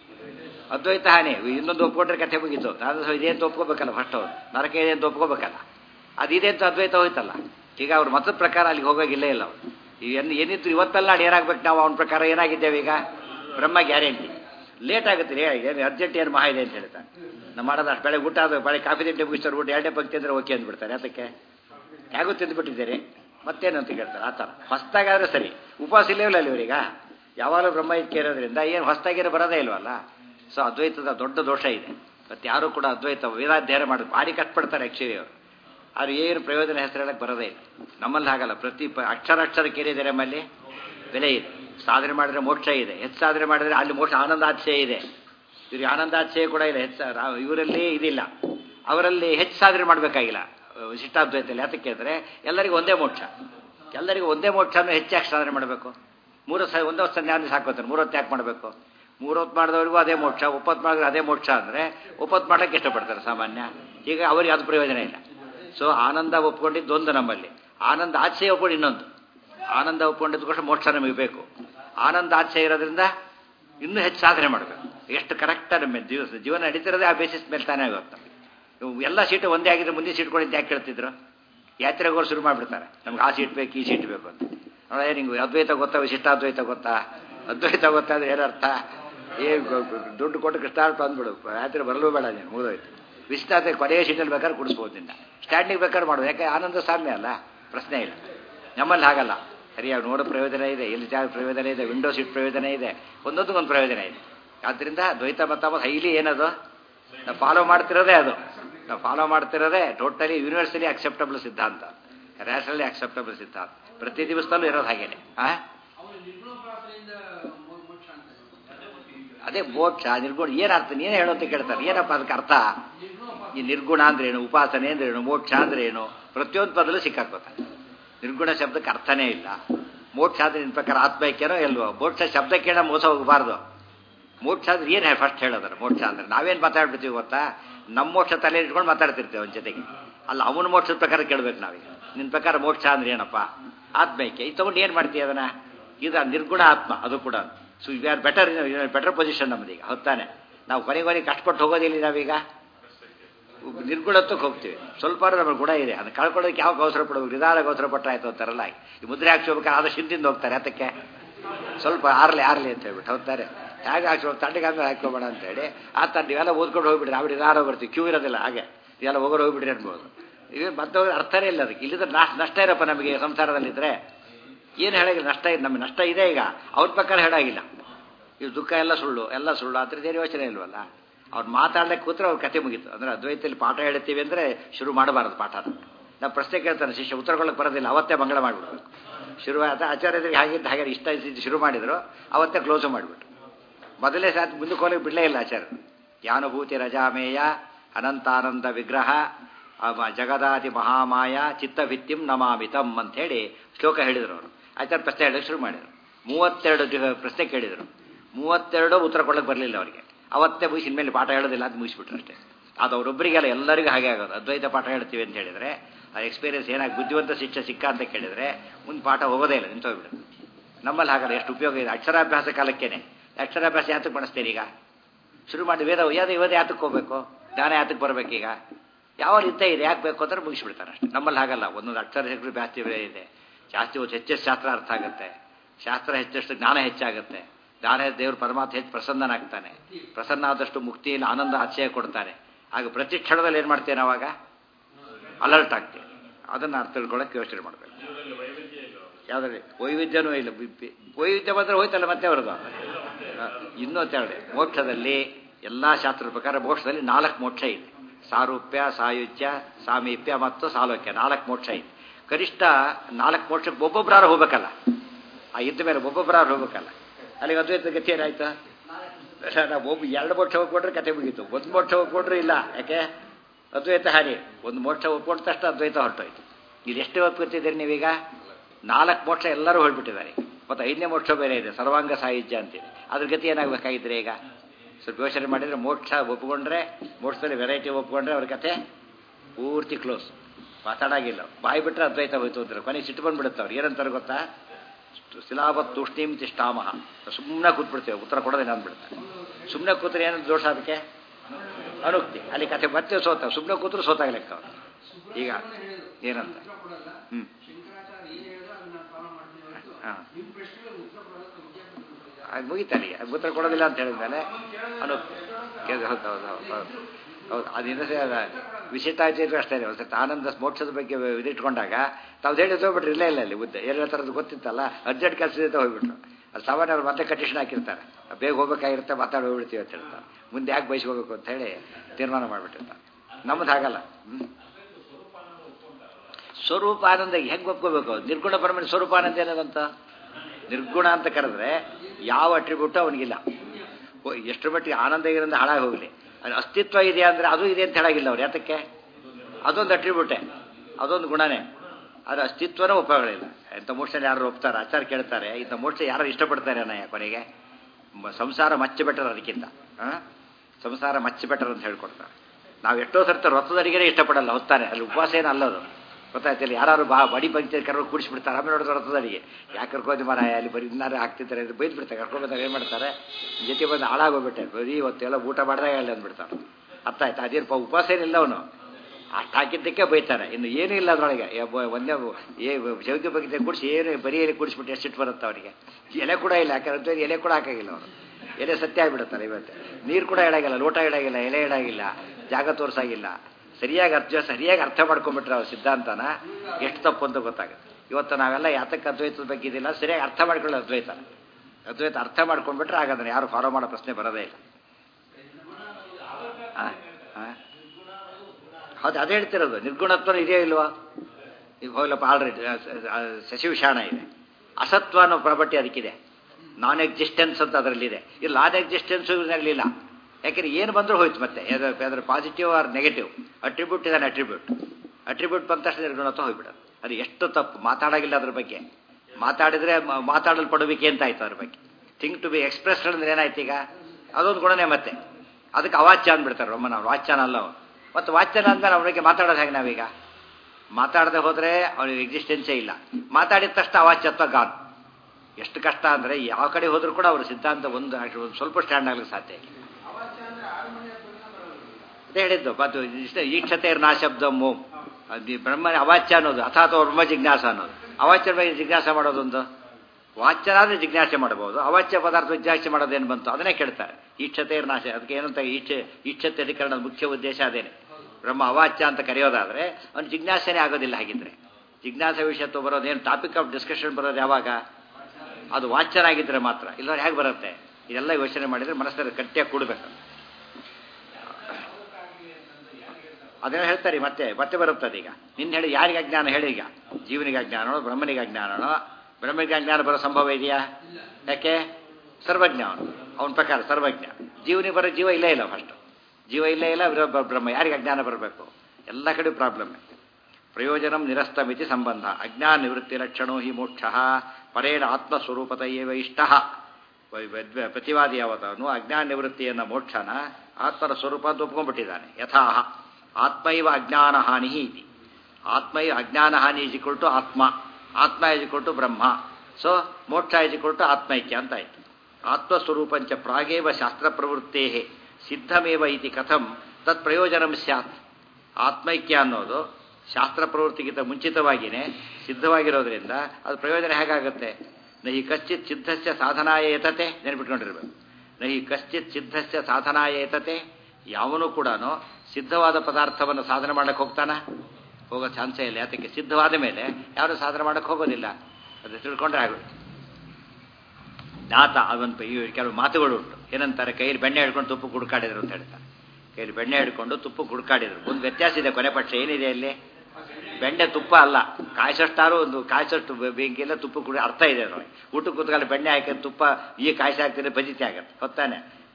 ಅದ್ವೈತ ಹಾನಿ ಇನ್ನೊಂದು ಒಪ್ಕೊಂಡ್ರೆ ಕಥೆ ಮುಗೀತು ನಾನು ಇದೆ ಅಂತ ಒಪ್ಕೋಬೇಕಲ್ಲ ಫಸ್ಟ್ ಅವ್ರು ನರಕ ಇದೆ ಅಂತ ಒಪ್ಕೋಬೇಕಲ್ಲ ಅದಿದೆ ಅಂತ ಅದ್ವೈತ ಹೋಯ್ತಲ್ಲ ಈಗ ಅವ್ರ ಮತದ ಪ್ರಕಾರ ಅಲ್ಲಿಗೆ ಹೋಗೋಗಿಲ್ಲೇ ಇಲ್ಲ ಅವ್ರು ಏನು ಏನಿದ್ರು ಇವತ್ತೆಲ್ಲ ನಾಡು ಏನಾಗ್ಬೇಕು ನಾವು ಅವನ ಪ್ರಕಾರ ಏನಾಗಿದ್ದೇವೆ ಈಗ ಬ್ರಹ್ಮ ಗ್ಯಾರಂಟಿ ಲೇಟ್ ಆಗುತ್ತೆ ರೀ ಏನು ಅರ್ಜೆಂಟ್ ಏನು ಮಹಾ ಇದೆ ಅಂತ ಹೇಳ್ತಾರೆ ನಮ್ಮ ಮಾಡೋದು ಅಷ್ಟು ಬೆಳಗ್ಗೆ ಊಟ ಅದು ಬೆಳಗ್ಗೆ ಕಾಫಿ ತಿಂಡಿ ಮುಗಿಸ್ತಾರೆ ಊಟ ಎರಡೇ ಪಂಕ್ತಿ ಅಂದ್ರೆ ಓಕೆ ಅಂದ್ಬಿಡ್ತಾರೆ ಅದಕ್ಕೆ ಹೇಗೂ ತಿಂದುಬಿಟ್ಟಿದ್ದೀರಿ ಮತ್ತೇನು ಅಂತ ಕೇಳ್ತಾರೆ ಆ ಥರ ಹೊಸ್ದಾಗಾದ್ರೆ ಸರಿ ಉಪವಾಸ ಇಲ್ಲವಲ್ಲ ಅಲ್ಲಿ ಇವರೀಗ ಯಾವಾಗಲೂ ಬ್ರಹ್ಮ ಇದ್ಕೆ ಇರೋದ್ರಿಂದ ಏನು ಹೊಸ್ದಾಗಿರೋ ಬರೋದೇ ಇಲ್ವಲ್ಲ ಸೊ ಅದ್ವೈತದ ದೊಡ್ಡ ದೋಷ ಇದೆ ಮತ್ತು ಯಾರು ಕೂಡ ಅದ್ವೈತ ವೇದಾಧ್ಯಯನ ಮಾಡೋದು ಭಾರಿ ಕಷ್ಟಪಡ್ತಾರೆ ಆ್ಯಕ್ಚುಲಿ ಅವರು ಅವ್ರು ಏನು ಪ್ರಯೋಜನ ಹೆಸರು ಹೇಳಕ್ಕೆ ಬರೋದೇ ಇಲ್ಲ ನಮ್ಮಲ್ಲಿ ಹಾಗಲ್ಲ ಪ್ರತಿ ಪ ಅಕ್ಷರ ಅಕ್ಷರಕ್ಕೆ ಏನಿದೆ ನಮ್ಮಲ್ಲಿ ಬೆಲೆ ಇದೆ ಸಾಧನೆ ಮಾಡಿದ್ರೆ ಮೋಕ್ಷ ಇದೆ ಹೆಚ್ಚು ಸಾಧನೆ ಮಾಡಿದ್ರೆ ಅಲ್ಲಿ ಮೋಕ್ಷ ಆನಂದಾಚೆ ಇದೆ ಇವ್ರಿಗೆ ಆನಂದಾಚೆ ಕೂಡ ಇಲ್ಲ ಹೆಚ್ಚು ಇವರಲ್ಲಿ ಇದಿಲ್ಲ ಅವರಲ್ಲಿ ಹೆಚ್ಚು ಸಾಧನೆ ಮಾಡಬೇಕಾಗಿಲ್ಲ ವಿಶಿಷ್ಟಾದ್ವೈತಲ್ಲಿ ಯಾತಕ್ಕೆ ಅಂದರೆ ಎಲ್ಲರಿಗೂ ಒಂದೇ ಮೋಕ್ಷ ಎಲ್ಲರಿಗೂ ಒಂದೇ ಮೋಕ್ಷನ ಹೆಚ್ಚಾಗಿ ಸಾಧನೆ ಮಾಡಬೇಕು ಮೂರು ಸ ಒಂದೇ ಹೊತ್ತು ಜ್ಞಾನ ಸಾಕೋತಾರೆ ಮೂರೊತ್ತು ಯಾಕೆ ಮಾಡಬೇಕು ಮೂರೊತ್ತು ಮಾಡಿದವರಿಗೂ ಅದೇ ಮೋಕ್ಷ ಒಪ್ಪತ್ತು ಮಾಡಿದ್ರೆ ಅದೇ ಮೋಕ್ಷ ಅಂದರೆ ಒಪ್ಪತ್ತು ಮಾಡೋಕ್ಕೆ ಇಷ್ಟಪಡ್ತಾರೆ ಸಾಮಾನ್ಯ ಈಗ ಅವರಿಗೆ ಅದು ಪ್ರಯೋಜನ ಇಲ್ಲ ಸೊ ಆನಂದ ಒಪ್ಕೊಂಡಿದ್ದು ಒಂದು ನಮ್ಮಲ್ಲಿ ಆನಂದ ಆಚೆ ಒಪ್ಕೊಂಡು ಇನ್ನೊಂದು ಆನಂದ ಒಪ್ಕೊಂಡಿದ್ದಕ್ಕೋಸ್ಕರ ಮೋಕ್ಷ ನಮಗೆ ಬೇಕು ಆನಂದ ಆಚೆ ಇರೋದ್ರಿಂದ ಇನ್ನೂ ಹೆಚ್ಚು ಸಾಧನೆ ಮಾಡಬೇಕು ಎಷ್ಟು ಕರೆಕ್ಟಾಗಿ ನಮ್ಮ ಜೀವ ಜೀವನ ನಡೀತಿರೋದೇ ಆ ಬೇಸಿಸ್ ಮೇಲೆ ತಾನೇ ಆಗುತ್ತೆ ಎಲ್ಲ ಸೀಟು ಒಂದೇ ಆಗಿದ್ರೆ ಮುಂದಿನ ಸೀಟ್ ಕೊಡಿ ಯಾಕೆ ಕೇಳ್ತಿದ್ರು ಯಾತ್ರೆಗೋರು ಶುರು ಮಾಡಿಬಿಡ್ತಾರೆ ನಮ್ಗೆ ಆ ಸೀಟ್ ಬೇಕು ಈ ಸೀಟ್ ಬೇಕು ಅಂತ ನೋಡ ನಿಂಗೆ ಅದ್ವೈತ ಗೊತ್ತಾ ವಿಶಿಷ್ಟಾದ್ವೈತ ಗೊತ್ತಾ ಅದ್ವೈತ ಗೊತ್ತಾ ಅಂದ್ರೆ ಏನರ್ಥ ಏ ದುಡ್ಡು ಕೊಟ್ಟು ಕೃಷ್ಣಾರ್ಥ ಅಂದ್ಬಿಡು ರಾತ್ರಿ ಬರಲು ಬೇಡ ನೀನು ಮುಗಿದೋಯ್ತು ವಿಶಿಷ್ಟಾದ್ವೈತ ಕೊನೆಯ ಸೀಟಲ್ಲಿ ಬೇಕಾದ್ರೆ ಕುಡಿಸ್ಬೋದು ನಿನ್ನ ಸ್ಟ್ಯಾಂಡಿಂಗ್ ಬೇಕಾದ್ರೆ ಮಾಡೋದು ಯಾಕೆ ಆನಂದ ಸಾಮ್ಯ ಅಲ್ಲ ಪ್ರಶ್ನೆ ಇಲ್ಲ ನಮ್ಮಲ್ಲಿ ಹಾಗಲ್ಲ ಸರಿಯಾಗಿ ನೋಡೋ ಪ್ರಯೋಜನ ಇದೆ ಎಲ್ಲಿ ಜಾಗ ಪ್ರಯೋಜನ ಇದೆ ವಿಂಡೋ ಸೀಟ್ ಪ್ರಯೋಜನ ಇದೆ ಒಂದೊಂದು ಒಂದು ಪ್ರಯೋಜನ ಇದೆ ಆದ್ದರಿಂದ ದ್ವೈತ ಮತ ಹೈಲಿ ಏನದು ನಾವು ಫಾಲೋ ಮಾಡ್ತಿರೋದೇ ಅದು ನಾವು ಫಾಲೋ ಮಾಡ್ತಿರೋದೇ ಟೋಟಲಿ ಯೂನಿವರ್ಸಲಿ ಅಕ್ಸೆಪ್ಟಬಲ್ ಸಿದ್ಧಾಂತ ರ್ಯಾಷನಲಿ ಅಕ್ಸೆಪ್ಟಬಲ್ ಸಿದ್ಧಾಂತ ಪ್ರತಿ ದಿವಸದಲ್ಲೂ ಇರೋದು ಹಾಗೇನೆ ಆ ಅದೇ ಮೋಕ್ಷ ನಿರ್ಗುಣ ಏನು ಅರ್ಥ ನೀನೇ ಹೇಳೋ ಅಂತ ಕೇಳ್ತಾರೆ ಏನಪ್ಪ ಅದಕ್ಕೆ ಅರ್ಥ ಈ ನಿರ್ಗುಣ ಅಂದ್ರೆ ಏನು ಉಪಾಸನೆ ಅಂದ್ರೆ ಏನು ಮೋಕ್ಷ ಅಂದ್ರೆ ಏನು ಪ್ರತಿಯೊಂದು ಪದಲ್ಲೂ ಸಿಕ್ಕಾಕೋತಾರೆ ನಿರ್ಗುಣ ಶಬ್ದಕ್ಕೆ ಅರ್ಥನೇ ಇಲ್ಲ ಮೋಕ್ಷ ಅಂದ್ರೆ ನಿನ್ನ ಪ್ರಕಾರ ಆತ್ಮೈಕ್ಯನೋ ಎಲ್ವೋ ಮೋಕ್ಷ ಶಬ್ದಕ್ಕೆ ಮೋಸ ಹೋಗಬಾರ್ದು ಮೋಕ್ಷ ಅಂದ್ರೆ ಏನು ಫಸ್ಟ್ ಹೇಳೋದಾರೆ ಮೋಕ್ಷ ಅಂದ್ರೆ ನಾವೇನು ಮಾತಾಡ್ಬಿಡ್ತೀವಿ ಗೊತ್ತಾ ನಮ್ಮ ಮೋಕ್ಷ ತಲೆ ಇಟ್ಕೊಂಡು ಮಾತಾಡ್ತಿರ್ತೀವಿ ಅವನ ಜೊತೆಗೆ ಅಲ್ಲ ಅವನ ಮೋಕ್ಷದ ಪ್ರಕಾರ ಕೇಳ್ಬೇಕು ನಾವೀಗ ನಿನ್ನ ಪ್ರಕಾರ ಮೋಕ್ಷ ಅಂದ್ರೆ ಏನಪ್ಪ ಆತ್ಮೈಕ್ಯ ಇದು ತಗೊಂಡು ಏನು ಮಾಡ್ತೀವಿ ಅದನ್ನ ಇದು ನಿರ್ಗುಣ ಆತ್ಮ ಅದು ಕೂಡ so we are better better position ನಮ್ಮದೀಗ ಹೊತ್ತಾನೆ ನಾವು ಕೊನೆ ಕೊನೆ ಕಷ್ಟಪಟ್ಟು ಹೋಗೋದಿಲ್ಲ ನಾವೀಗ ನಿರ್ಗುಣತ್ವಕ್ಕೆ ಹೋಗ್ತೀವಿ ಸ್ವಲ್ಪ ನಮಗೆ ಗುಣ ಇದೆ ಅದನ್ನ ಕಳ್ಕೊಳ್ಳೋದಕ್ಕೆ ಯಾವ ಅವಸರ ಪಡಬೇಕು ನಿಧಾನಕ್ಕೆ ಅವಸರ ಪಟ್ಟರೆ ಆಯ್ತು ಅಂತಾರಲ್ಲ ಈ ಮುದ್ರೆ ಹಾಕ್ಸ್ಕೋಬೇಕಾದ್ರೆ ಆದಷ್ಟು ಹಿಂದಿಂದ ಹೋಗ್ತಾರೆ ಅದಕ್ಕೆ ಸ್ವಲ್ಪ ಆರ್ಲಿ ಆರ್ಲಿ ಅಂತ ಹೇಳ್ಬಿಟ್ಟು ಹೋಗ್ತಾರೆ ಹೇಗೆ ಹಾಕ್ಸ್ಕೊ ತಣ್ಣಗೆ ಆದ್ಮೇಲೆ ಹಾಕ್ಕೋಬೇಡ ಅಂತೇಳಿ ಆ ತಣ್ಣ ನೀವೆಲ್ಲ ಓದ್ಕೊಂಡು ಹೋಗ್ಬಿಡ್ರಿ ನಾವು ನಿಧಾನ ಬರ್ತೀವಿ ಕ್ಯೂ ಇರೋದಿಲ್ಲ ಹಾಗೆ ಇದೆಲ್ಲ ಹೋಗೋರು ಹೋಗ್ಬಿಡ್ರಿ ಅನ್ಬೋದು ಈಗ ಮತ್ತೆ ಅರ್ಥನೇ ಇಲ್ಲ ಅದಕ್ಕೆ ಇಲ್ಲಿದ್ರೆ ನಷ್ಟ ನಷ್ಟ ಇರಪ್ಪ ನಮಗೆ ಸಂಸಾರದಲ್ಲಿದ್ದರೆ ಏನು ಹೇಳಾಗಿಲ್ಲ ನಷ್ಟ ಇದೆ ನಮಗೆ ನಷ್ಟ ಇದೆ ಈಗ ಅವ್ರ ಪ್ರಕಾರ ಹೇಳಾಗಿಲ್ಲ ಇದು ದುಃಖ ಎಲ್ಲ ಸುಳ್ಳು ಎಲ್ಲ ಸುಳ್ಳು ಆ ಥರದ್ದೇನು ಯೋಚನೆ ಇಲ್ವಲ್ಲ ಅವ್ರು ಮಾತಾಡ್ಲಿಕ್ಕೆ ಕೂತ್ರೆ ಅವ್ರ ಕತೆ ಮುಗೀತು ಅಂದರೆ ಅದ್ವೈತದಲ್ಲಿ ಪಾಠ ಹೇಳ್ತೀವಿ ಅಂದರೆ ಶುರು ಮಾಡಬಾರ್ದು ಪಾಠನ ನಾವು ಪ್ರಶ್ನೆ ಕೇಳ್ತಾನೆ ಶಿಷ್ಯ ಉತ್ತರಗೊಳ್ಳಕ್ಕೆ ಬರೋದಿಲ್ಲ ಅವತ್ತೇ ಮಂಗಳ ಮಾಡಿಬಿಡ್ಬೇಕು ಶುರುವಾದ ಆಚಾರ್ಯರಿಗೆ ಹಾಗಿದ್ದು ಹಾಗೆ ಇಷ್ಟ ಇದ್ದು ಶುರು ಮಾಡಿದ್ರು ಅವತ್ತೇ ಕ್ಲೋಸು ಮಾಡಿಬಿಟ್ರು ಮೊದಲೇ ಸಾತ್ ಮುಂದಕ್ಕೆ ಹೋಗಲಿಕ್ಕೆ ಬಿಡಲೇ ಇಲ್ಲ ಆಚಾರ್ಯರು ಜ್ಞಾನಭೂತಿ ರಜಾಮೇಯ ಅನಂತಾನಂದ ವಿಗ್ರಹ ಜಗದಾದಿ ಮಹಾಮಾಯ ಚಿತ್ತಭಿತ್ತಿಂ ನಮಾಮಿತಂ ಅಂಥೇಳಿ ಶ್ಲೋಕ ಹೇಳಿದರು ಅವರು ಆಚಾರ್ಯ ಪ್ರಶ್ನೆ ಹೇಳಕ್ಕೆ ಶುರು ಮಾಡಿದರು ಮೂವತ್ತೆರಡು ಪ್ರಶ್ನೆ ಕೇಳಿದರು ಮೂವತ್ತೆರಡು ಉತ್ತರ ಕೊಡಕ್ಕೆ ಬರಲಿಲ್ಲ ಅವರಿಗೆ ಅವತ್ತೇ ಮುಗಿಸಿ ಇನ್ಮೇಲೆ ಪಾಠ ಹೇಳೋದಿಲ್ಲ ಅದು ಮುಗಿಸ್ಬಿಟ್ರು ಅಷ್ಟೇ ಅದು ಅವರೊಬ್ಬರಿಗೆಲ್ಲ ಎಲ್ಲರಿಗೂ ಹಾಗೆ ಆಗೋದು ಅದ್ವೈತ ಪಾಠ ಹೇಳ್ತೀವಿ ಅಂತ ಹೇಳಿದರೆ ಆ ಎಕ್ಸ್ಪೀರಿಯನ್ಸ್ ಏನಾಗಿ ಬುದ್ಧಿವಂತ ಶಿಕ್ಷೆ ಸಿಕ್ಕ ಅಂತ ಕೇಳಿದರೆ ಮುಂದೆ ಪಾಠ ಹೋಗೋದೇ ಇಲ್ಲ ನಿಂತೋಗ್ಬಿಡುತ್ತೆ ನಮ್ಮಲ್ಲಿ ಹಾಗಲ್ಲ ಎಷ್ಟು ಉಪಯೋಗ ಇದೆ ಅಕ್ಷರಾಭ್ಯಾಸ ಕಾಲಕ್ಕೇನೆ ಅಕ್ಷರಾಭ್ಯಾಸ ಯಾತಕ್ಕೆ ಮಾಡಿಸ್ತೀರಿ ಈಗ ಶುರು ಮಾಡಿ ವೇದ ಯಾವ್ದು ಇವತ್ತು ಯಾತಕ್ಕೆ ಹೋಗ್ಬೇಕು ಜ್ಞಾನ ಯಾತಕ್ಕೆ ಬರಬೇಕೀಗ ಯಾವ ಇದ್ದೇ ಇದೆ ಯಾಕೆ ಬೇಕು ಅಂದ್ರೆ ಮುಗಿಸ್ಬಿಡ್ತಾರೆ ಅಷ್ಟೇ ನಮ್ಮಲ್ಲಿ ಹಾಗಲ್ಲ ಒಂದೊಂದು ಅಕ್ಷರ ಹೆಚ್ಚು ಜಾಸ್ತಿ ಇದೆ ಜಾಸ್ತಿ ಹೊತ್ತು ಹೆಚ್ಚೆಷ್ಟು ಶಾಸ್ತ್ರ ಅರ್ಥ ಆಗುತ್ತೆ ಶಾಸ್ತ್ರ ಹೆಚ್ಚೆಷ್ಟು ಜ್ಞಾನ ಹೆಚ್ಚಾಗುತ್ತೆ ಜ್ಞಾನ ದೇವರು ಪರಮಾತ್ಮ ಹೆಚ್ಚು ಪ್ರಸನ್ನನಾಗ್ತಾನೆ ಪ್ರಸನ್ನ ಆದಷ್ಟು ಮುಕ್ತಿಯಲ್ಲಿ ಆನಂದ ಆಶ್ಚರ್ಯ ಕೊಡ್ತಾನೆ ಆಗ ಪ್ರತಿ ಕ್ಷಣದಲ್ಲಿ ಏನು ಮಾಡ್ತೇವೆ ನಾವಾಗ ಅಲರ್ಟ್ ಆಗ್ತೇವೆ ಅದನ್ನು ಅರ್ಥ ತಿಳ್ಕೊಳ್ಳೋಕೆ ಯೋಚನೆ ಮಾಡಬೇಕು ಯಾವುದ್ರಲ್ಲಿ ವೈವಿಧ್ಯನೂ ಇಲ್ಲ ವೈವಿಧ್ಯ ಬಂದರೆ ಹೋಯ್ತಲ್ಲ ಮತ್ತೆ ಅವ್ರದ್ದು ಇನ್ನೂ ತೇಳಿ ಮೋಕ್ಷದಲ್ಲಿ ಎಲ್ಲ ಶಾಸ್ತ್ರದ ಪ್ರಕಾರ ಮೋಕ್ಷದಲ್ಲಿ ನಾಲ್ಕು ಮೋಕ್ಷ ಇದೆ ಸಾರೂಪ್ಯ ಸಾಯುಜ್ಯ ಸಾಮೀಪ್ಯ ಮತ್ತು ಸಾಲೋಕ್ಯ ನಾಲ್ಕು ಮೋಕ್ಷ ಇದೆ ಕನಿಷ್ಠ ನಾಲ್ಕು ಮೋಕ್ಷಕ್ಕೆ ಒಬ್ಬೊಬ್ಬರಾರು ಹೋಗ್ಬೇಕಲ್ಲ ಆ ಇದ್ದ ಮೇಲೆ ಒಬ್ಬೊಬ್ಬರಾರು ಹೋಗ್ಬೇಕಲ್ಲ ಅಲ್ಲಿಗೆ ಅದ್ವೈತ ಗತಿ ಏನಾಯ್ತು ನಾವು ಒಬ್ಬ ಎರಡು ಮೋಕ್ಷ ಹೋಗ್ಕೊಟ್ರೆ ಕತೆ ಮುಗೀತು ಒಂದು ಮೋಕ್ಷ ಹೋಗ್ಕೊಟ್ರೆ ಇಲ್ಲ ಯಾಕೆ ಅದ್ವೈತ ಹಾರಿ ಒಂದು ಮೋಕ್ಷ ಒಪ್ಕೊಂಡ ತಕ್ಷಣ ಅದ್ವೈತ ಹೊರಟೋಯ್ತು ಇದು ಎಷ್ಟು ಒಪ್ಕೊತಿದ್ದೀರಿ ನೀವೀಗ ನಾಲ್ಕು ಮೋಕ್ಷ ಎಲ್ಲರೂ ಹೊರಟ್ಬಿಟ್ಟಿದ್ದಾರೆ ಮತ್ತು ಐದನೇ ಮೋಕ್ಷ ಬೇರೆ ಇದೆ ಸರ್ವಾಂಗ ಸಾಹಿತ್ಯ ಅಂತಿದೆ ಅದ್ರ ಗತಿ ಏನಾಗಬೇಕಾಗಿದ್ರೆ ಈಗ ಸ್ವಲ್ಪ ಯೋಚನೆ ಮಾಡಿದರೆ ಮೋಕ್ಷ ಒಪ್ಕೊಂಡ್ರೆ ಮೋಕ್ಷದಲ್ಲಿ ವೆರೈಟಿ ಒಪ್ಕೊಂಡ್ರೆ ಅವ್ರ ಕತೆ ಪೂರ್ತಿ ಕ್ಲೋಸ್ ಮಾತಾಡಾಗಿಲ್ಲ ಬಾಯಿ ಬಿಟ್ಟರೆ ಅದ್ವೈತ ಹೋಯ್ತು ಅಂತಾರೆ ಕೊನೆಗೆ ಸಿಟ್ಟು ಬಂದ್ಬಿಡುತ್ತೆ ಅವ್ರು ಏನಂತಾರೆ ಗೊತ್ತಾ ಶಿಲಾವತ್ ತೂಷ್ಣೀಂ ತಿಷ್ಟಾಮಹ ಸುಮ್ಮನೆ ಕೂತ್ಬಿಡ್ತೇವೆ ಉತ್ತರ ಕೊಡೋದಿಲ್ಲ ಅಂದ್ಬಿಡ್ತಾರೆ ಸುಮ್ಮನೆ ಕೂತ್ರೆ ಏನು ದೋಷ ಅದಕ್ಕೆ ಅನುಕ್ತಿ ಅಲ್ಲಿ ಕತೆ ಮತ್ತೆ ಸೋತ ಸುಮ್ಮನೆ ಕೂತ್ರು ಸೋತಾಗ್ಲೆಕ್ಕ ಅವ್ರು ಈಗ ಏನಂತ ಹ್ಞೂ ಹಾಂ ಅದು ಮುಗಿತಾನೆ ಅದು ಉತ್ತರ ಕೊಡೋದಿಲ್ಲ ಅಂತ ಹೇಳಿದ್ಮೇಲೆ ಅನುಕ್ತಿ ಹೌದು ಹೌದು ಹೌದು ಹೌದು ಹೌದು ಅದಿಂದ ವಿಶಿಷ್ಟಾಚಾರ್ಯರು ಅಷ್ಟೇ ಒಂದು ಸರ್ತಿ ಆನಂದ ಮೋಕ್ಷದ ಬಗ್ಗೆ ಇದಿಟ್ಕೊಂಡಾಗ ತಾವು ಹೇಳಿ ಹೋಗ್ಬಿಟ್ರು ಇಲ್ಲ ಇಲ್ಲ ಅಲ್ಲಿ ಬುದ್ಧ ಎಲ್ಲ ಥರದ್ದು ಗೊತ್ತಿತ್ತಲ್ಲ ಅರ್ಜೆಂಟ್ ಕೆಲಸದಿಂದ ಹೋಗ್ಬಿಟ್ರು ಅದು ಸಾಮಾನ್ಯ ಅವ್ರು ಮತ್ತೆ ಕಂಡೀಷನ್ ಹಾಕಿರ್ತಾರೆ ಬೇಗ ಹೋಗ್ಬೇಕಾಗಿರುತ್ತೆ ಮಾತಾಡಿ ಹೋಗ್ಬಿಡ್ತೀವಿ ಅಂತ ಹೇಳ್ತಾರೆ ಮುಂದೆ ಯಾಕೆ ಬಯಸ್ಕೋಬೇಕು ಅಂತ ಹೇಳಿ ತೀರ್ಮಾನ ಮಾಡಿಬಿಟ್ಟಿರ್ತಾರೆ ನಮ್ಮದು ಹಾಗಲ್ಲ ಹ್ಞೂ ಸ್ವರೂಪ ಆನಂದ ಹೆಂಗೆ ಒಪ್ಕೋಬೇಕು ನಿರ್ಗುಣ ಪರಮಾಣ ಸ್ವರೂಪ ಆನಂದ ಏನದಂತ ನಿರ್ಗುಣ ಅಂತ ಕರೆದ್ರೆ ಯಾವ ಅಟ್ರಿಬ್ಯೂಟು ಅವನಿಗಿಲ್ಲ ಎಷ್ಟು ಮಟ್ಟಿಗೆ ಆನಂದ ಇರೋದ್ರಿಂದ ಹಾಳಾಗಿ ಹೋಗಲಿ ಅದು ಅಸ್ತಿತ್ವ ಇದೆ ಅಂದರೆ ಅದು ಇದೆ ಅಂತ ಹೇಳಾಗಿಲ್ಲ ಅವ್ರು ಯಾತಕ್ಕೆ ಅದೊಂದು ಅಟ್ರಿಬ್ಯೂಟೇ ಅದೊಂದು ಗುಣನೇ ಅದು ಅಸ್ತಿತ್ವನೇ ಒಪ್ಪಗಳಿಲ್ಲ ಇಂಥ ಮೋಕ್ಷ ಯಾರು ಒಪ್ತಾರೆ ಆಚಾರ ಕೇಳ್ತಾರೆ ಇಂಥ ಮೋಕ್ಷ ಯಾರು ಇಷ್ಟಪಡ್ತಾರೆ ಅన్నಯ್ಯ ಕೊನೆಗೆ ಸಂಸಾರ ಮಚ್ಚ ಬೆಟರ್ ಅದಕ್ಕಿಂತ ಸಂಸಾರ ಮಚ್ಚ ಬೆಟರ್ ಅಂತ ಹೇಳ್ಕೊಡ್ತಾರೆ ನಾವು ಎಷ್ಟೋ ಸರ್ತ ರಥದಡಿಗೆ ಇಷ್ಟಪಡಲ್ಲ ಹೊತ್ತಾನೆ ಅಲ್ಲಿ ಉಪವಾಸ ಏನು ಅಲ್ಲದು ಗೊತ್ತಾಯ್ತಿಲ್ಲ ಯಾರು ಬಾ ಬಡಿ ಪಂಕ್ತಿ ಕರ್ಕೊಂಡು ಕೂಡಿಸ್ಬಿಡ್ತಾರೆ ಆಮೇಲೆ ನೋಡಿದ್ರೆ ರಥದಡಿಗೆ ಯಾಕೆ ಕರ್ಕೋದಿ ಮರ ಅಲ್ಲಿ ಬರೀ ಇನ್ನಾರು ಹಾಕ್ತಿದ್ದಾರೆ ಅದು ಬೈದು ಬಿಡ್ತಾರೆ ಕರ್ಕೊಂಡ್ಬಂದಾಗ ಏನು ಮಾಡ್ತಾರೆ ಜೊತೆ ಬಂದು ಹಾಳಾಗೋಗ್ಬಿಟ್ಟೆ ಬರೀ ಇವತ್ತೆಲ್ಲ ಊಟ ಮಾಡಿದಾಗ ಹೇಳಿ ಅಂದ್ಬಿಡ್ತಾರೆ ಅರ್ಥ ಆಯ್ತು ಅದೇನಪ್ಪ ಉಪವಾಸ ಏನಿಲ್ಲ ಅವನು ಅಷ್ಟು ಹಾಕಿದ್ದಕ್ಕೆ ಬೈತಾರೆ ಇನ್ನು ಏನೂ ಇಲ್ಲ ಅದರೊಳಗೆ ಒಂದೇ ಏ ಜೌತಿ ಬಗ್ಗೆ ಕುಡಿಸಿ ಏನು ಬರೀ ಎಲೆ ಕುಡಿಸ್ಬಿಟ್ಟು ಎಷ್ಟು ಬರುತ್ತೆ ಅವನಿಗೆ ಎಲೆ ಕೂಡ ಇಲ್ಲ ಯಾಕಂದ್ರೆ ಎಲೆ ಕೂಡ ಹಾಕಾಗಿಲ್ಲ ಅವನು ಎಲೆ ಸತ್ಯ ಆಗಿಬಿಡುತ್ತಾರೆ ಇವತ್ತು ನೀರು ಕೂಡ ಇಡಾಗಿಲ್ಲ ಲೋಟ ಇಡಾಗಿಲ್ಲ ಎಲೆ ಇಡಾಗಿಲ್ಲ ಜಾಗ ತೋರಿಸಾಗಿಲ್ಲ ಸರಿಯಾಗಿ ಅರ್ಥ ಸರಿಯಾಗಿ ಅರ್ಥ ಮಾಡ್ಕೊಂಡ್ಬಿಟ್ರೆ ಅವ್ರ ಸಿದ್ಧಾಂತನ ಎಷ್ಟು ತಪ್ಪು ಅಂತ ಗೊತ್ತಾಗುತ್ತೆ ಇವತ್ತು ನಾವೆಲ್ಲ ಯಾತಕ್ಕೆ ಅದ್ವೈತದ ಬಗ್ಗೆ ಇದಿಲ್ಲ ಸರಿಯಾಗಿ ಅರ್ಥ ಮಾಡ್ಕೊಳ್ಳೋ ಅದ್ವೈತ ಅದ್ವೈತ ಅರ್ಥ ಮಾಡ್ಕೊಂಡ್ಬಿಟ್ರೆ ಆಗೋದನ್ನ ಯಾರು ಫಾಲೋ ಮಾಡೋ ಪ್ರಶ್ನೆ ಬರೋದೇ ಇಲ್ಲ ಹೌದು ಅದೇ ಹೇಳ್ತಿರೋದು ನಿರ್ಗುಣತ್ವ ಇದೆಯೋ ಇಲ್ವಾ ಈಗ ಹೋಗ್ಲಪ್ಪ ಆಲ್ರೆಡಿ ಶಶಿವಿಷಾಣ ಇದೆ ಅಸತ್ವ ಅನ್ನೋ ಪ್ರಾಪರ್ಟಿ ಅದಕ್ಕಿದೆ ನಾನ್ ಎಕ್ಸಿಸ್ಟೆನ್ಸ್ ಅಂತ ಅದರಲ್ಲಿದೆ ಇಲ್ಲಿ ನಾನ್ ಎಕ್ಸಿಸ್ಟೆನ್ಸು ಇದರಲ್ಲಿಲ್ಲ ಯಾಕೆಂದ್ರೆ ಏನು ಬಂದರೂ ಹೋಯ್ತು ಮತ್ತೆ ಅದರ ಪಾಸಿಟಿವ್ ಆರ್ ನೆಗೆಟಿವ್ ಅಟ್ರಿಬ್ಯೂಟ್ ಇದಾನೆ ಅಟ್ರಿಬ್ಯೂಟ್ ಅಟ್ರಿಬ್ಯೂಟ್ ಬಂದ ತಕ್ಷಣ ನಿರ್ಗುಣತ್ವ ಹೋಗ್ಬಿಡೋದು ಅದು ಎಷ್ಟು ತಪ್ಪು ಮಾತಾಡಾಗಿಲ್ಲ ಅದ್ರ ಬಗ್ಗೆ ಮಾತಾಡಿದ್ರೆ ಮಾತಾಡಲ್ಪಡಬೇಕೆ ಅಂತ ಆಯ್ತು ಅದ್ರ ಬಗ್ಗೆ ಥಿಂಕ್ ಟು ಬಿ ಎಕ್ಸ್ಪ್ರೆಸ್ಡ್ ಅಂದ್ರೆ ಏನಾಯ್ತು ಈಗ ಅದೊಂದು ಗುಣನೇ ಮತ್ತೆ ಅದಕ್ಕೆ ಅವಾಚ್ಯ ಅಂದ್ಬಿಡ್ತಾರೆ ರೊಮ್ಮನ ಅವ್ರು ವಾಚ್ಯನ ಅಲ್ಲ ಅವನು ಮತ್ತು ವಾಚ್ಯನ ಅಂದ್ಮೇಲೆ ಅವನಿಗೆ ಮಾತಾಡೋದು ಹೇಗೆ ನಾವೀಗ ಮಾತಾಡದೆ ಹೋದರೆ ಅವನಿಗೆ ಎಕ್ಸಿಸ್ಟೆನ್ಸೇ ಇಲ್ಲ ಮಾತಾಡಿದ ತಕ್ಷಣ ಅವಾಚ್ಯತ್ವ ಗಾನ್ ಎಷ್ಟು ಕಷ್ಟ ಅಂದರೆ ಯಾವ ಕಡೆ ಹೋದರೂ ಕೂಡ ಅವ್ರ ಸಿದ್ಧಾಂತ ಒಂದು ಒಂದು ಸ್ವಲ್ಪ ಸ್ಟ್ಯಾಂಡ್ ಆಗ್ಲಿಕ್ಕೆ ಸಾಧ್ಯ ಇಲ್ಲ ಅದೇ ಹೇಳಿದ್ದು ಮತ್ತು ಈಕ್ಷತೆ ನಾ ಶಬ್ದ ಮೋಮ್ ಅದು ಬ್ರಹ್ಮ ಅವಾಚ್ಯ ಅನ್ನೋದು ಅಥಾತ್ ಬ್ರಹ್ಮ ಜಿಜ್ಞಾಸ ಅನ್ನೋದು ಅವಾಚ್ಯರ ಬಗ್ಗೆ ಜಿಜ್ಞಾಸ ಮಾಡೋದೊಂದು ವಾಚ್ಯನಾದ್ರೆ ಜಿಜ್ಞಾಸೆ ಮಾಡಬಹುದು ಅವಾಚ್ಯ ಪದಾರ್ಥ ಜಿಜ್ಞಾಸೆ ಮಾಡೋದೇನು ಬಂತು ಅದನ್ನೇ ಕೇಳ್ತಾರೆ ಈಕ್ಷತೆ ನಾಶ ಅದಕ್ಕೆ ಏನಂತ ಈಚ್ಛೆ ಈಚ್ಛತೆ ಅಧಿಕರಣದ ಮುಖ್ಯ ಉದ್ದೇಶ ಅದೇನೆ ಬ್ರಹ್ಮ ಅವಾಚ್ಯ ಅಂತ ಕರೆಯೋದಾದ್ರೆ ಅವ್ನು ಜಿಜ್ಞಾಸೆನೇ ಆಗೋದಿಲ್ಲ ಹಾಗಿದ್ರೆ ಜಿಜ್ಞಾಸೆ ವಿಷಯ ಬರೋದೇನು ಟಾಪಿಕ್ ಆಫ್ ಡಿಸ್ಕಷನ್ ಬರೋದು ಯಾವಾಗ ಅದು ವಾಚ್ಯನಾಗಿದ್ದರೆ ಮಾತ್ರ ಇಲ್ಲವ್ರು ಹೇಗೆ ಬರುತ್ತೆ ಇದೆಲ್ಲ ಯೋಚನೆ ಮಾಡಿದರೆ ಮನಸ್ಸಲ್ಲಿ ಗಟ್ಟಿಯಾಗಿ ಕೂಡಬೇಕು ಅದನ್ನ ಹೇಳ್ತಾರೆ ಮತ್ತೆ ಮತ್ತೆ ಬರುತ್ತದೆ ಈಗ ನಿನ್ನ ಹೇಳಿ ಯಾರಿಗೆ ಅಜ್ಞಾನ ಹೇಳಿ ಈಗ ಜೀವನಿಗೆ ಅಜ್ಞಾನನೋ ಬ್ರಹ್ಮನಿಗೆ ಅಜ್ಞಾನನೋ ಬ್ರಹ್ಮನಿಗೆ ಅಜ್ಞಾನ ಬರೋ ಸಂಭವ ಇದೆಯಾ ಯಾಕೆ ಸರ್ವಜ್ಞ ಅವನು ಅವನ ಪ್ರಕಾರ ಸರ್ವಜ್ಞ ಜೀವನಿಗೆ ಬರೋ ಜೀವ ಇಲ್ಲೇ ಇಲ್ಲ ಫಸ್ಟ್ ಜೀವ ಇಲ್ಲೇ ಇಲ್ಲ ಬ್ರಹ್ಮ ಯಾರಿಗೆ ಅಜ್ಞಾನ ಬರಬೇಕು ಎಲ್ಲ ಕಡೆ ಪ್ರಾಬ್ಲಮ್ ಪ್ರಯೋಜನ ನಿರಸ್ತಮಿತಿ ಸಂಬಂಧ ಅಜ್ಞಾನ ನಿವೃತ್ತಿ ಲಕ್ಷಣೋ ಹಿ ಮೋಕ್ಷ ಪರೇಣ ಆತ್ಮಸ್ವರೂಪತ ಏವ ಇಷ್ಟ ಪ್ರತಿವಾದಿ ಯಾವತನು ಅಜ್ಞಾನ ನಿವೃತ್ತಿಯನ್ನ ಮೋಕ್ಷನ ಆತ್ಮನ ಸ್ವರೂಪ ಅಂತ ಒಪ್ಕೊಂಡ್ಬಿಟ್ಟಿದ್ದಾನೆ ಯಥಾ ಆತ್ಮೈವ ಅಜ್ಞಾನ ಹಾನಿ ಇತಿ ಆತ್ಮೈವ ಅಜ್ಞಾನ ಹಾನಿ ಇಜಿಕೊಳ್ ಟು ಆತ್ಮ ಆತ್ಮ ಇಜಿಕೊಳ್ ಟು ಬ್ರಹ್ಮ ಸೊ ಮೋಕ್ಷ ಇಜಿಕೊಳ್ ಟು ಆತ್ಮೈಕ್ಯ ಅಂತ ಆಯ್ತು ಆತ್ಮಸ್ವರೂಪಂಚ ಪ್ರಾಗೇವ ಶಾಸ್ತ್ರ ಪ್ರವೃತ್ತೇ ಸಿದ್ಧಮೇವ ಇತಿ ಕಥಂ ತತ್ ಪ್ರಯೋಜನಂ ಸ್ಯಾತ್ ಆತ್ಮೈಕ್ಯ ಅನ್ನೋದು ಶಾಸ್ತ್ರ ಪ್ರವೃತ್ತಿಗಿಂತ ಮುಂಚಿತವಾಗಿಯೇ ಸಿದ್ಧವಾಗಿರೋದ್ರಿಂದ ಅದು ಪ್ರಯೋಜನ ಹೇಗಾಗುತ್ತೆ ನಹಿ ಕಶ್ಚಿತ್ ಸಿದ್ಧಸ್ಯ ಸಾಧನಾಯ ಏತತೆ ನೆನಪಿಟ್ಕೊಂಡಿರ್ಬೇಕು ನಹಿ ಕಶ್ಚಿತ್ ಸಿದ್ಧಸ್ಯ ಸಾಧನಾಯ ಏತತೆ ಯಾವನೂ ಕೂಡ ಸಿದ್ಧವಾದ ಪದಾರ್ಥವನ್ನು ಸಾಧನೆ ಮಾಡಕ್ಕೆ ಹೋಗ್ತಾನ ಹೋಗೋ ಚಾನ್ಸೇ ಇಲ್ಲ ಯಾತಕ್ಕೆ ಸಿದ್ಧವಾದ ಮೇಲೆ ಯಾರು ಸಾಧನೆ ಮಾಡಕ್ಕೆ ಹೋಗೋದಿಲ್ಲ ಅದು ತಿಳ್ಕೊಂಡ್ರೆ ಆಗುತ್ತೆ ದಾತ ಅವಂತ ಈ ಕೆಲವು ಮಾತುಗಳು ಉಂಟು ಏನಂತಾರೆ ಕೈಯಲ್ಲಿ ಬೆಣ್ಣೆ ಹಿಡ್ಕೊಂಡು ತುಪ್ಪ ಕುಡ್ಕಾಡಿದ್ರು ಅಂತ ಹೇಳ್ತಾರೆ ಕೈಯಲ್ಲಿ ಬೆಣ್ಣೆ ಹಿಡ್ಕೊಂಡು ತುಪ್ಪ ಕುಡ್ಕಾಡಿದ್ರು ಒಂದು ವ್ಯತ್ಯಾಸ ಇದೆ ಕೊನೆ ಪಕ್ಷ ಏನಿದೆ ಅಲ್ಲಿ ಬೆಣ್ಣೆ ತುಪ್ಪ ಅಲ್ಲ ಕಾಯಿಸೋಷ್ಟಾರು ಒಂದು ಕಾಯಿಸೋಷ್ಟು ಬೆಂಕಿಲ್ಲ ತುಪ್ಪ ಕುಡಿ ಅರ್ಥ ಇದೆ ಅದರೊಳಗೆ ಊಟಕ್ಕೆ ಕೂತ್ಕೊಂಡು ಬೆಣ್ಣೆ ಹಾಕಿ ತುಪ್ಪ ಈ ಕಾಯಿಸಿ ಹಾಕ್ತಿದ್ರೆ ಬಜಿತಿ ಆಗತ್ತೆ ಹೊತ್ತಾನೆ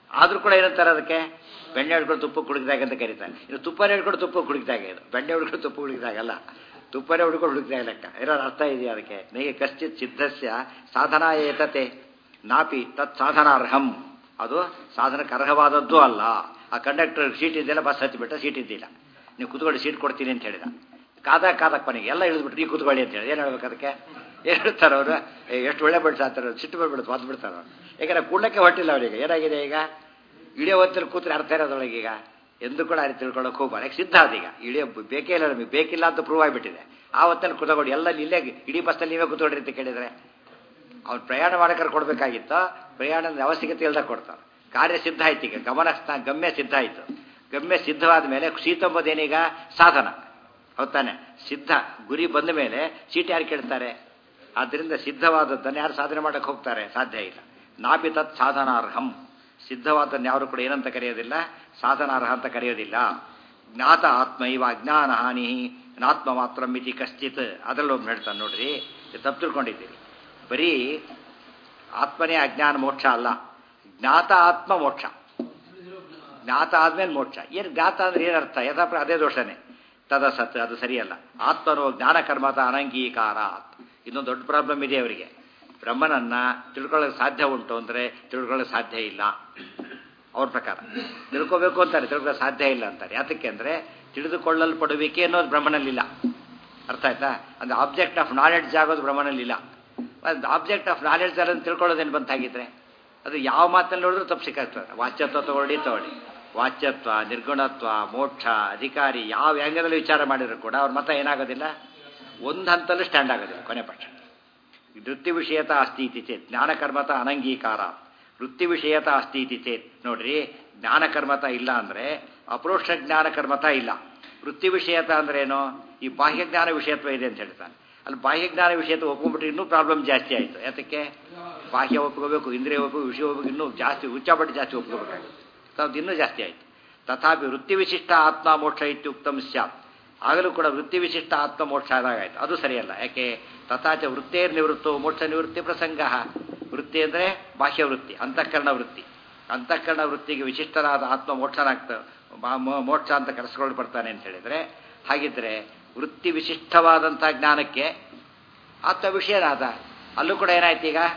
ಆದರೂ ಕೂಡ ಏನಂತಾರೆ ಅದಕ್ಕೆ ಬೆಣ್ಣೆ ಹಿಡ್ಕೊಂಡು ತುಪ್ಪ ಕುಡಿದಾಗ ಅಂತ ಕರೀತಾರೆ ಇದು ತುಪ್ಪನೇ ಹಿಡ್ಕೊಂಡು ತುಪ್ಪ ಕುಡಿದಾಗ ಇದು ಬೆಣ್ಣೆ ಹಿಡ್ಕೊಂಡು ತುಪ್ಪ ಕುಡಿದಾಗಲ್ಲ ತುಪ್ಪನೇ ಹುಡ್ಕೊಂಡು ಹುಡುಕ್ದಾಗ ಲೆಕ್ಕ ಏನಾದ್ರು ಅರ್ಥ ಇದೆಯಾ ಅದಕ್ಕೆ ನೈಗೆ ಕಶ್ಚಿತ್ ಸಿದ್ಧಸ್ಯ ಸಾಧನಾ ಏತತೆ ನಾಪಿ ತತ್ ಸಾಧನಾರ್ಹಂ ಅದು ಸಾಧನಕ್ಕೆ ಅರ್ಹವಾದದ್ದು ಅಲ್ಲ ಆ ಕಂಡಕ್ಟರ್ ಸೀಟ್ ಇದೆಯಲ್ಲ ಬಸ್ ಹತ್ತಿಬಿಟ್ಟ ಸೀಟ್ ಇದ್ದಿಲ್ಲ ನೀವು ಕುತ್ಕೊಳ್ಳಿ ಸೀಟ್ ಕೊಡ್ತೀನಿ ಅಂತ ಹೇಳಿದ ಕಾದ ಕಾದಕ್ ಕೊನೆಗೆ ಎಲ್ಲ ಇಳಿದ್ಬಿಟ್ರು ನೀವು ಕುತ್ಕೊಳ್ಳಿ ಅಂತ ಹೇಳಿ ಏನು ಹೇಳ್ಬೇಕು ಅದಕ್ಕೆ ಏನು ಹೇಳ್ತಾರೆ ಅವರು ಎಷ್ಟು ಒಳ್ಳೆ ಬಡ್ಸ ಅಂತಾರೆ ಸಿಟ್ಟು ಬಂದ್ಬಿಡುತ್ತೆ ಒದ್ದು ಬಿಡ್ತಾರೆ ಅವ್ರು ಯಾಕಂದ್ರೆ ಕೂಡಕ್ಕೆ ಹೊಟ್ಟಿಲ್ಲ ಅವರಿಗೆ ಏನಾಗಿದೆ ಈಗ ಇಳಿಯೋ ಹೊತ್ತಲ್ಲಿ ಕೂತ್ರೆ ಅರ್ಥ ಇರೋದೊಳಗೆ ಈಗ ಎಂದು ಕೂಡ ಅರಿ ತಿಳ್ಕೊಳ್ಳೋಕೆ ಹೋಗ್ಬಾರ್ದು ಯಾಕೆ ಸಿದ್ಧ ಅದೀಗ ಇಳಿಯೋ ಬೇಕೇ ಇಲ್ಲ ನಮಗೆ ಬೇಕಿಲ್ಲ ಅಂತ ಪ್ರೂವ್ ಆಗಿಬಿಟ್ಟಿದೆ ಆ ಹೊತ್ತಲ್ಲಿ ಕುತ್ಕೊಂಡು ಎಲ್ಲ ಇಲ್ಲೇ ಇಡೀ ಬಸ್ಸಲ್ಲಿ ನೀವೇ ಕೂತ್ಕೊಳ್ರಿ ಅಂತ ಕೇಳಿದರೆ ಅವ್ನು ಪ್ರಯಾಣ ಮಾಡಕ್ಕಾರೆ ಕೊಡಬೇಕಾಗಿತ್ತು ಪ್ರಯಾಣದ ಅವಶ್ಯಕತೆ ಇಲ್ದಾಗ ಕೊಡ್ತಾರೆ ಕಾರ್ಯ ಸಿದ್ಧ ಆಯ್ತು ಈಗ ಗಮನ ಸ್ಥಾ- ಗಮ್ಯ ಸಿದ್ಧ ಆಯಿತು ಗಮ್ಯ ಸಿದ್ಧವಾದ ಮೇಲೆ ಸೀತಂಬುದೇನೀಗ ಸಾಧನ ಹೌದಾನೆ ಸಿದ್ಧ ಗುರಿ ಬಂದ ಮೇಲೆ ಸೀಟ್ ಯಾರು ಕೇಳ್ತಾರೆ ಆದ್ದರಿಂದ ಸಿದ್ಧವಾದದ್ದನ್ನು ಯಾರು ಸಾಧನೆ ಮಾಡಕ್ಕೆ ಹೋಗ್ತಾರೆ ಸಾಧ್ಯ ಇಲ್ಲ ನಾಪಿ ತತ್ ಸಾಧನಾರ್ಹಂ ಸಿದ್ಧವಾದನ್ನು ಯಾರು ಕೂಡ ಏನಂತ ಕರೆಯೋದಿಲ್ಲ ಸಾಧನಾರ್ಹ ಅಂತ ಕರೆಯೋದಿಲ್ಲ ಜ್ಞಾತ ಆತ್ಮ ಇವ ಅಜ್ಞಾನ ಹಾನಿ ನಾತ್ಮ ಮಾತ್ರ ಮಿತಿ ಕಶ್ಚಿತ್ ಅದರಲ್ಲಿ ಒಬ್ಬ ಹೇಳ್ತಾನೆ ನೋಡ್ರಿ ಇದು ತಪ್ಪು ತಿಳ್ಕೊಂಡಿದ್ದೀರಿ ಬರೀ ಆತ್ಮನೇ ಅಜ್ಞಾನ ಮೋಕ್ಷ ಅಲ್ಲ ಜ್ಞಾತ ಆತ್ಮ ಮೋಕ್ಷ ಜ್ಞಾತ ಆದ್ಮೇಲೆ ಮೋಕ್ಷ ಏನು ಜ್ಞಾತ ಅಂದ್ರೆ ಏನರ್ಥ ಯಥಾಪ್ರ ಅದೇ ದೋಷನೇ ತದ ಸತ್ ಅದು ಸರಿಯಲ್ಲ ಆತ್ಮನು ಜ್ಞಾನ ಕರ್ಮತ ಅನಂಗೀಕಾರ ಇನ್ನೊಂದು ದೊಡ್ಡ ಪ್ರಾಬ್ಲಮ್ ಇದೆ ಅವರಿಗೆ ಬ್ರಹ್ಮನನ್ನ ತಿಳ್ಕೊಳ್ಳೋಕೆ ಸಾಧ್ಯ ಉಂಟು ಅಂದರೆ ತಿಳ್ಕೊಳ್ಳೋಕೆ ಸಾಧ್ಯ ಇಲ್ಲ ಅವ್ರ ಪ್ರಕಾರ ತಿಳ್ಕೋಬೇಕು ಅಂತಾರೆ ತಿಳ್ಕೊಳ್ಳೋಕೆ ಸಾಧ್ಯ ಇಲ್ಲ ಅಂತಾರೆ ಯಾತಕ್ಕೆ ಅಂದರೆ ತಿಳಿದುಕೊಳ್ಳಲ್ಪಡುವಿಕೆ ಅನ್ನೋದು ಬ್ರಹ್ಮನಲ್ಲಿಲ್ಲ ಅರ್ಥ ಆಯ್ತಾ ಅಂದ್ರೆ ಆಬ್ಜೆಕ್ಟ್ ಆಫ್ ನಾಲೆಡ್ಜ್ ಆಗೋದು ಬ್ರಹ್ಮನಲ್ಲಿಲ್ಲ ಆಬ್ಜೆಕ್ಟ್ ಆಫ್ ನಾಲೆಡ್ಜ್ ಅಲ್ಲ ತಿಳ್ಕೊಳ್ಳೋದೇನು ಬಂತಾಗಿದ್ರೆ ಅದು ಯಾವ ಮಾತಲ್ಲಿ ನೋಡಿದ್ರು ತಪ್ಪು ಸಿಕ್ಕಾಗ್ತದೆ ವಾಚ್ಯತ್ವ ತಗೊಳ್ಳಿ ತಗೊಳ್ಳಿ ವಾಚ್ಯತ್ವ ನಿರ್ಗುಣತ್ವ ಮೋಕ್ಷ ಅಧಿಕಾರಿ ಯಾವ ಆ್ಯಂಗಲಲ್ಲಿ ವಿಚಾರ ಮಾಡಿದ್ರು ಕೂಡ ಅವ್ರ ಮತ ಏನಾಗೋದಿಲ್ಲ ಒಂದು ಹಂತಲ್ಲೂ ಸ್ಟ್ಯಾಂಡ್ ಆಗೋದಿಲ್ಲ ಕೊನೆ ಪಕ್ಷ ವೃತ್ತಿ ವಿಷಯತ ಅಸ್ತಿ ಇತಿ ಚೇತ್ ಜ್ಞಾನಕರ್ಮತ ಅನಂಗೀಕಾರ ವೃತ್ತಿ ವಿಷಯತ ಅಸ್ತಿ ಇತಿ ಚೇತ್ ನೋಡ್ರಿ ಜ್ಞಾನಕರ್ಮತ ಇಲ್ಲ ಅಂದರೆ ಅಪರೋಕ್ಷ ಜ್ಞಾನಕರ್ಮತ ಇಲ್ಲ ವೃತ್ತಿ ವಿಷಯತ ಅಂದ್ರೆ ಏನು ಈ ಬಾಹ್ಯಜ್ಞಾನ ವಿಷಯತ್ವ ಇದೆ ಅಂತ ಹೇಳ್ತಾನೆ ಅಲ್ಲಿ ಬಾಹ್ಯಜ್ಞಾನ ವಿಷಯತ್ವ ಒಪ್ಕೊಂಡ್ಬಿಟ್ರೆ ಇನ್ನೂ ಪ್ರಾಬ್ಲಮ್ ಜಾಸ್ತಿ ಆಯಿತು ಯಾತಕ್ಕೆ ಬಾಹ್ಯ ಒಪ್ಕೋಬೇಕು ಇಂದ್ರಿಯ ಒಪ್ಪಬೇಕು ವಿಷಯ ಒಪ್ಪಬೇಕು ಇನ್ನೂ ಜಾಸ್ತಿ ಉಚ್ಚಾಪಟ್ಟು ಜಾಸ್ತಿ ಒಪ್ಕೋಬೇಕಾಗುತ್ತೆ ಅದು ಇನ್ನೂ ಜಾಸ್ತಿ ಆಯಿತು ತಥಾಪಿ ವೃತ್ತಿ ವಿಶಿಷ್ಟ ಆತ್ಮ ಮೋಕ್ಷ ಇತ್ಯುಕ್ತಂ ಸ್ಯಾತ್ ಆಗಲೂ ಕೂಡ ವೃತ್ತಿ ವಿಶಿಷ್ಟ ಆತ್ಮ ಮೋಕ್ಷ ಆದಾಗಾಯ್ತು ಅದು ಸರಿಯಲ್ಲ ಯಾಕೆ ತಥಾಚ ವೃತ್ತೇರ್ ನಿವೃತ್ತು ಮೋಕ್ಷ ನಿವೃತ್ತಿ ಪ್ರಸಂಗ ವೃತ್ತಿ ಅಂದರೆ ಬಾಹ್ಯ ವೃತ್ತಿ ಅಂತಃಕರಣ ವೃತ್ತಿ ಅಂತಃಕರಣ ವೃತ್ತಿಗೆ ವಿಶಿಷ್ಟರಾದ ಆತ್ಮ ಮೋಕ್ಷನಾಗ್ತ ಮೋಕ್ಷ ಅಂತ ಕರೆಸ್ಕೊಂಡು ಬರ್ತಾನೆ ಅಂತ ಹೇಳಿದರೆ ಹಾಗಿದ್ರೆ ವೃತ್ತಿ ವಿಶಿಷ್ಟವಾದಂಥ ಜ್ಞಾನಕ್ಕೆ ಆತ್ಮ ವಿಷಯನಾದ ಅಲ್ಲೂ ಕೂಡ ಏನಾಯ್ತು ಈಗ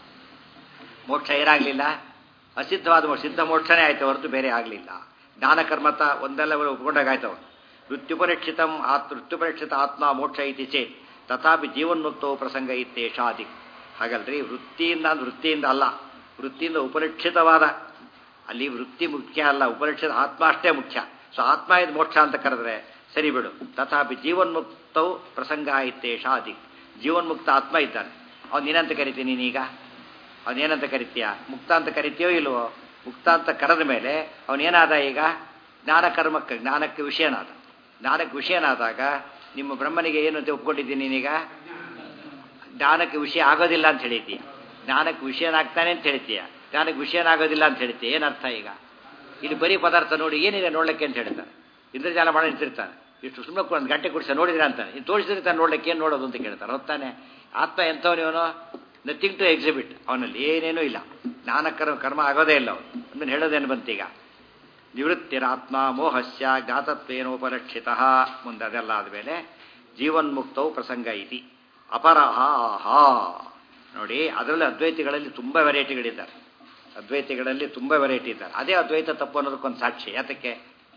ಮೋಕ್ಷ ಏನಾಗಲಿಲ್ಲ ಅಸಿದ್ಧವಾದ ಮೋಕ್ಷ ಸಿದ್ಧ ಮೋಕ್ಷನೇ ಆಯ್ತು ಹೊರತು ಬೇರೆ ಆಗಲಿಲ್ಲ ಜ್ಞಾನಕರ್ಮತ ಒಂದೆಲ್ಲ ಒಪ್ಕೊಂಡಾಗಾಯ್ತು ಅವನು ಮೃತ್ಯುಪರೀಕ್ಷಿತಂ ಆತ್ ಮೃತ್ಯುಪರೀಕ್ಷಿತ ಆತ್ಮ ಮೋಕ್ಷ ಇತಿ ಚೇತ್ ತಥಾಪಿ ಜೀವನ್ಮುಕ್ತವು ಪ್ರಸಂಗ ಇತ್ತೇಷಾದಿ ಹಾಗಲ್ರಿ ವೃತ್ತಿಯಿಂದ ಅಂದ್ರೆ ವೃತ್ತಿಯಿಂದ ಅಲ್ಲ ವೃತ್ತಿಯಿಂದ ಉಪಲಕ್ಷಿತವಾದ ಅಲ್ಲಿ ವೃತ್ತಿ ಮುಖ್ಯ ಅಲ್ಲ ಉಪಲಕ್ಷಿತ ಆತ್ಮ ಅಷ್ಟೇ ಮುಖ್ಯ ಸೊ ಆತ್ಮ ಇದು ಮೋಕ್ಷ ಅಂತ ಕರೆದ್ರೆ ಸರಿ ಬಿಡು ತಥಾಪಿ ಜೀವನ್ಮುಕ್ತವು ಪ್ರಸಂಗ ಇತ್ತೇಷಾದಿ ಜೀವನ್ಮುಕ್ತ ಆತ್ಮ ಇದ್ದಾನೆ ಅವನು ಏನಂತ ಕರಿತೀನಿ ನೀನೀಗ ಅವನೇನಂತ ಕರಿತೀಯ ಮುಕ್ತ ಅಂತ ಕರಿತೀಯೋ ಇಲ್ವೋ ಮುಕ್ತ ಅಂತ ಕರೆದ ಮೇಲೆ ಅವನೇನಾದ ಈಗ ಜ್ಞಾನಕರ್ಮಕ್ಕೆ ಜ್ಞಾನಕ್ಕೆ ವಿಷಯನಾದ ಜ್ಞಾನಕ್ಕೆ ವಿಷಯನಾದಾಗ ನಿಮ್ಮ ಬ್ರಹ್ಮನಿಗೆ ಏನು ಅಂತ ಒಪ್ಕೊಂಡಿದ್ದೀನಿ ನೀನೀಗ ಜ್ಞಾನಕ್ಕೆ ವಿಷಯ ಆಗೋದಿಲ್ಲ ಅಂತ ಹೇಳಿತೀಯ ಜ್ಞಾನಕ್ಕೆ ವಿಷಯನಾಗ್ತಾನೆ ಅಂತ ಹೇಳ್ತೀಯ ಜ್ಞಾನಕ್ಕೆ ವಿಷಯನಾಗೋದಿಲ್ಲ ಅಂತ ಹೇಳ್ತೀಯ ಏನರ್ಥ ಈಗ ಇಲ್ಲಿ ಬರೀ ಪದಾರ್ಥ ನೋಡಿ ಏನಿದೆ ನೋಡ್ಲಿಕ್ಕೆ ಅಂತ ಹೇಳ್ತಾರೆ ಇಂದ್ರಜಾಲ ಮಾಡಿ ನಿಂತಿರ್ತಾನೆ ಇಷ್ಟು ಸುಮ್ಮನೆ ಒಂದು ಗಂಟೆ ಕುಡಿಸ ನೋಡಿದ್ರೆ ಅಂತಾನೆ ಇನ್ನು ತೋರಿಸಿರ್ತಾನೆ ನೋಡ್ಲಿಕ್ಕೆ ಏನು ನೋಡೋದು ಅಂತ ಕೇಳ್ತಾರೆ ಹೊತ್ತಾನೆ ಆತ್ಮ ಎಂಥವನು ಇವನು ನಥಿಂಗ್ ಟು ಎಕ್ಸಿಬಿಟ್ ಅವನಲ್ಲಿ ಏನೇನೂ ಇಲ್ಲ ಜ್ಞಾನ ಕರ್ಮ ಕರ್ಮ ಆಗೋದೇ ಇಲ್ಲ ಅವನು ಅದನ್ನು ಹೇಳೋದೇನು ಬಂತೀಗ ನಿವೃತ್ತಿರಾತ್ಮ ಮೋಹಸ್ಯ ಜ್ಞಾತತ್ವೇನೋಪಲಕ್ಷಿತ ಮುಂದೆ ಅದೆಲ್ಲ ಆದಮೇಲೆ ಜೀವನ್ಮುಕ್ತವು ಪ್ರಸಂಗ ಇತಿ ಅಪರಹ ಆಹಾ ನೋಡಿ ಅದರಲ್ಲಿ ಅದ್ವೈತಿಗಳಲ್ಲಿ ತುಂಬ ವೆರೈಟಿಗಳಿದ್ದಾರೆ ಅದ್ವೈತಿಗಳಲ್ಲಿ ತುಂಬ ವೆರೈಟಿ ಇದ್ದಾರೆ ಅದೇ ಅದ್ವೈತ ತಪ್ಪು ಅನ್ನೋದಕ್ಕೊಂದು ಸಾಕ್ಷಿ ಯಾತಕ್ಕೆ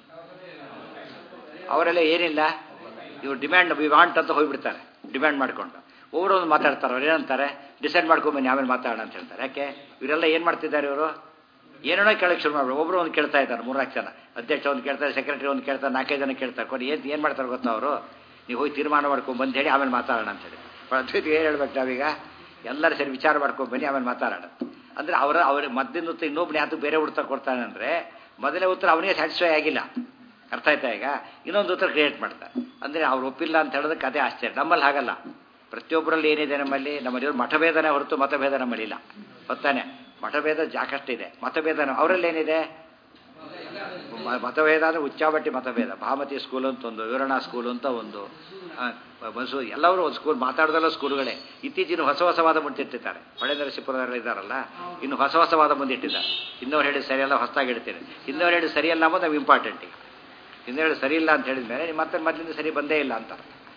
ಅವರೆಲ್ಲ ಏನಿಲ್ಲ ಇವ್ರು ಡಿಮ್ಯಾಂಡ್ ವಿ ವಾಂಟ್ ಅಂತ ಹೋಗ್ಬಿಡ್ತಾರೆ ಡಿಮ್ಯಾಂಡ್ ಮಾಡ್ಕೊಂಡು ಒಬ್ಬರು ಒಂದು ಮಾತಾಡ್ತಾರೆ ಅವ್ರು ಏನಂತಾರೆ ಡಿಸೈಡ್ ಮಾಡ್ಕೊಂಬನ್ನಿ ಆಮೇಲೆ ಮಾತಾಡೋಣ ಅಂತ ಹೇಳ್ತಾರೆ ಯಾಕೆ ಇವರೆಲ್ಲ ಏನು ಮಾಡ್ತಿದ್ದಾರೆ ಇವರು ಏನೇನೋ ಕೇಳಕ್ಕೆ ಶುರು ಮಾಡ್ಬಿಡು ಒಬ್ಬರು ಒಂದು ಕೇಳ್ತಾ ಇದ್ದಾರೆ ಮೂರ್ನಾಲ್ಕು ಜನ ಅಧ್ಯಕ್ಷ ಒಂದು ಕೇಳ್ತಾರೆ ಸೆಕ್ರೆಟರಿ ಒಂದು ಕೇಳ್ತಾರೆ ನಾಲ್ಕೈದು ಜನ ಕೇಳ್ತಾರೆ ಕೊಡಿ ಏನು ಏನು ಮಾಡ್ತಾರೆ ಗೊತ್ತಾ ಅವರು ನೀವು ಹೋಗಿ ತೀರ್ಮಾನ ಮಾಡ್ಕೊಂಡು ಬಂದು ಹೇಳಿ ಆಮೇಲೆ ಮಾತಾಡೋಣ ಅಂತ ಹೇಳಿ ಅದ್ವೈತ ಏನು ಹೇಳ್ಬೇಕು ನಾವೀಗ ಎಲ್ಲರೂ ಸರಿ ವಿಚಾರ ಮಾಡ್ಕೊಂಡು ಬನ್ನಿ ಆಮೇಲೆ ಮಾತಾಡೋಣ ಅಂದರೆ ಅವರ ಅವ್ರ ಮದ್ದಿನ ಉತ್ತರ ಇನ್ನೊಬ್ಬನ ಯಾತಕ್ಕೆ ಬೇರೆ ಉತ್ತರ ಕೊಡ್ತಾನೆ ಅಂದರೆ ಮೊದಲೇ ಉತ್ತರ ಅವನಿಗೆ ಸ್ಯಾಟಿಸ್ಫೈ ಆಗಿಲ್ಲ ಅರ್ಥ ಆಯ್ತಾ ಈಗ ಇನ್ನೊಂದು ಉತ್ತರ ಕ್ರಿಯೇಟ್ ಮಾಡ್ತಾರೆ ಅಂದರೆ ಅವ್ರು ಒಪ್ಪಿಲ್ಲ ಅಂತ ಹೇಳೋದಕ್ಕೆ ಅದೇ ಆಶ್ಚರ್ಯ ನಮ್ಮಲ್ಲಿ ಹಾಗಲ್ಲ ಪ್ರತಿಯೊಬ್ಬರಲ್ಲಿ ಏನಿದೆ ನಮ್ಮಲ್ಲಿ ನಮ್ಮಲ್ಲಿ ಮಠಭೇದನೆ ಹೊರತು ಮತಭೇದ ನಮ್ಮಲ್ಲಿಲ್ಲ ಗೊತ್ತಾನೆ ಮಠಭೇದ ಜಾಕಷ್ಟಿದೆ ಮತಭೇದ ಅವರಲ್ಲಿ ಏನಿದೆ ಮ- ಮತಭೇದ ಅಂದರೆ ಉಚ್ಚಾಬಟ್ಟಿ ಮತಭೇದ ಭಾಮತಿ ಸ್ಕೂಲ್ ಅಂತ ಒಂದು ವಿವರಣಾ ಸ್ಕೂಲ್ ಅಂತ ಒಂದು ಆ, ಬಸು ಎಲ್ಲರೂ ಒಂದು ಸ್ಕೂಲ್ ಮಾತಾಡ್ದಲ್ಲ ಸ್ಕೂಲ್ಗಳೇ ಇತ್ತೀಚಿನ ಹೊಸ ಹೊಸವಾದ ಮುಂದಿಟ್ಟಿದ್ದಾರೆ ಹೊಳೆ ನರಸೀಪುರದಲ್ಲಿ ಇದ್ದಾರಲ್ಲ ಇನ್ನು ಹೊಸ ಹೊಸವಾದ ಮುಂದಿಟ್ಟಿದ್ದಾರೆ ಇನ್ನೊರು ಹೇಳಿದ ಸರಿಯಲ್ಲ ಹೊಸದಾಗಿ ಇಡ್ತೀನಿ ಇನ್ನೊರು ಹೇಳಿದ ಸರಿಯಲ್ಲ ಅನ್ನೋದು ನಾವು ಇಂಪಾರ್ಟೆಂಟ್ ಈಗ ಇನ್ನೊರು ಹೇಳಿದ ಸರಿ ಇಲ್ಲ ಅಂತ ಹೇಳಿದ ಮೇಲೆ ಮತ್ತೆ ಮೊದಲಿಂದ ಸರಿ ಬಂದೇ ಇಲ್ಲ ಅಂತ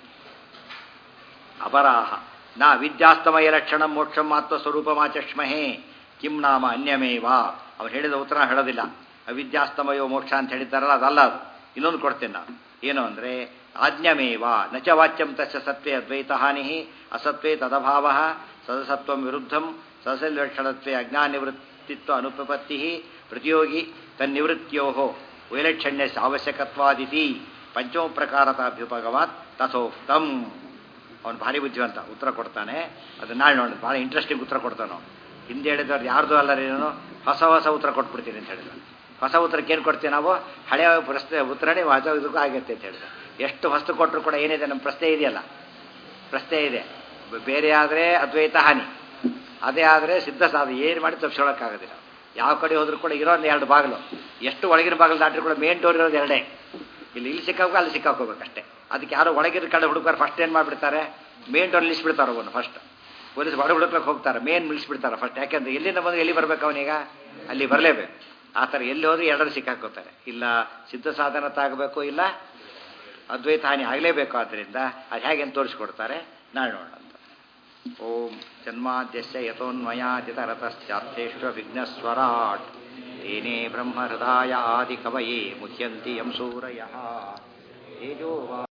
ಅಪರಾಹ ನಾ ವಿದ್ಯಾಸ್ತಮಯ ಲಕ್ಷಣ ಮೋಕ್ಷಂ ಆತ್ಮಸ್ವರೂಪಮಾಚಷ್ಮಹೇ ಕಿಂ ನಾಮ ಅನ್ಯಮೇವ ಅವ್ರು ಹೇಳಿದ ಉತ್ತರ ಹೇಳೋದಿಲ್ಲ ಅವಿದ್ಯಾಸ್ತಮಯೋ ಮೋಕ್ಷ ಅಂತ ಹೇಳಿದ್ದಾರಲ್ಲ ಅದಲ್ಲ ಅದು ಇನ್ನೊಂದು ಕೊಡ್ತೇನೆ ನಾನು ಏನು ಅಂದರೆ ಆಜ್ಞಮೇವ ನಚ ವಾಚ್ಯಂ ತಸ್ಯ ಸತ್ವೇ ಅದ್ವೈತ ಹಾನಿ ಅಸತ್ವೇ ತದಭಾವ ಸದಸತ್ವಂ ವಿರುದ್ಧಂ ಸದಸಲಕ್ಷಣತ್ವೇ ಅಜ್ಞಾನಿವೃತ್ತಿತ್ವ ಅನುಪಪತ್ತಿ ಪ್ರತಿಯೋಗಿ ತನ್ನಿವೃತ್ತಿಯೋ ವೈಲಕ್ಷಣ್ಯ ಅವಶ್ಯಕತ್ವಾದಿತಿ ಪಂಚಮ ಪ್ರಕಾರತಾಭ್ಯುಪಗವಾತ್ ತಥೋಕ್ತಂ ಅವನು ಭಾರಿ ಬುದ್ಧಿವಂತ ಉತ್ತರ ಕೊಡ್ತಾನೆ ಅದು ನಾಳೆ ನೋಡಿ ಭಾಳ ಇಂಟ್ರೆಸ್ಟಿಂಗ್ ಉತ್ತರ ಕೊಡ್ತಾನೆ ಅವ್ನು. ಹಿಂದೆ ಹೇಳಿದವ್ರು ಯಾರ್ದು ಅಲ್ಲರೇನು ಹೊಸ ಹೊಸ ಉತ್ತರ ಕೊಟ್ಬಿಡ್ತೀನಿ ಅಂತ ಹೇಳಿದ ಹೊಸ ಉತ್ತರಕ್ಕೆ ಏನು ಕೊಡ್ತೀವಿ ನಾವು ಹಳೆಯ ಪ್ರಶ್ನೆ ಉತ್ತರನೇ ಹೊಸ ಇದಕ್ಕೂ ಆಗುತ್ತೆ ಅಂತ ಹೇಳಿದ ಎಷ್ಟು ಹೊಸ್ತು ಕೊಟ್ಟರು ಕೂಡ ಏನಿದೆ ನಮ್ಮ ಪ್ರಶ್ನೆ ಇದೆಯಲ್ಲ ಪ್ರಶ್ನೆ ಇದೆ ಬ- ಬೇರೆ ಆದರೆ ಅದ್ವೈತ ಹಾನಿ ಅದೇ ಆದರೆ ಸಿದ್ಧ ಸಾಧ ಏನು ಮಾಡಿ ತಪ್ಪಿಸೋಳಕ್ಕಾಗೋದಿಲ್ಲ ಯಾವ ಕಡೆ ಹೋದ್ರೂ ಕೂಡ ಇರೋ ಒಂದು ಎರಡು ಬಾಗಿಲು ಎಷ್ಟು ಒಳಗಿನ ಬಾಗಿಲು ದಾಟ್ರಿ ಕೂಡ ಮೇನ್ ಡೋರ್ ಇರೋದು ಎರಡೇ ಇಲ್ಲಿ ಇಲ್ಲಿ ಸಿಕ್ಕಾಕೋ ಅಲ್ಲಿ ಸಿಕ್ಕಾಕೋಬೇಕಷ್ಟೇ ಅದಕ್ಕೆ ಯಾರೋ ಒಳಗಿನ ಕಡೆ ಹುಡುಗರು ಫಸ್ಟ್ ಏನು ಮಾಡಿಬಿಡ್ತಾರೆ ಮೇನ್ ಡೋರ್ ನಿಲ್ಲಿಸ್ಬಿಡ್ತಾರೆ ಅವನು ಫಸ್ಟ್ ಪೊಲೀಸ್ ಹೊರ ಹುಡುಕ್ಲಕ್ಕೆ ಹೋಗ್ತಾರೆ ಮೇನ್ ನಿಲ್ಲಿಸ್ಬಿಡ್ತಾರೆ ಫಸ್ಟ್ ಯಾಕೆಂದ್ರೆ ಎಲ್ಲಿಂದ ಬಂದು ಎಲ್ಲಿ ಬರ್ಬೇಕು ಅವನೀಗ ಅಲ್ಲಿ ಬರಲೇಬೇಕು ಆ ಥರ ಎಲ್ಲಿ ಹೋದ್ರೆ ಎರಡರು ಸಿಕ್ಕಾಕೋತಾರೆ ಇಲ್ಲ ಸಿದ್ಧ ಸಾಧನ ತಾಗಬೇಕು ಇಲ್ಲ ಅದ್ವೈತ ಹಾನಿ ಆಗಲೇಬೇಕು ಆದ್ದರಿಂದ ಅದು ಹೇಗೆ ಅಂತ ತೋರಿಸ್ಕೊಡ್ತಾರೆ ನಾಳೆ ನೋಡೋಣ ಅಂತ ಓಂ ಜನ್ಮಾದ್ಯಸ್ಯ ಯಥೋನ್ಮಯಾದಿತರತಶ್ಚಾತ್ರೇಷ್ವ ವಿಘ್ನಸ್ವರಾಟ್ ತೇನೇ ಬ್ರಹ್ಮಹೃದಾಯ ಆದಿಕವಯೇ ಮುಹ್ಯಂತಿ ಯಂ ಸೂರಯಃ ತೇಜೋ ವಾ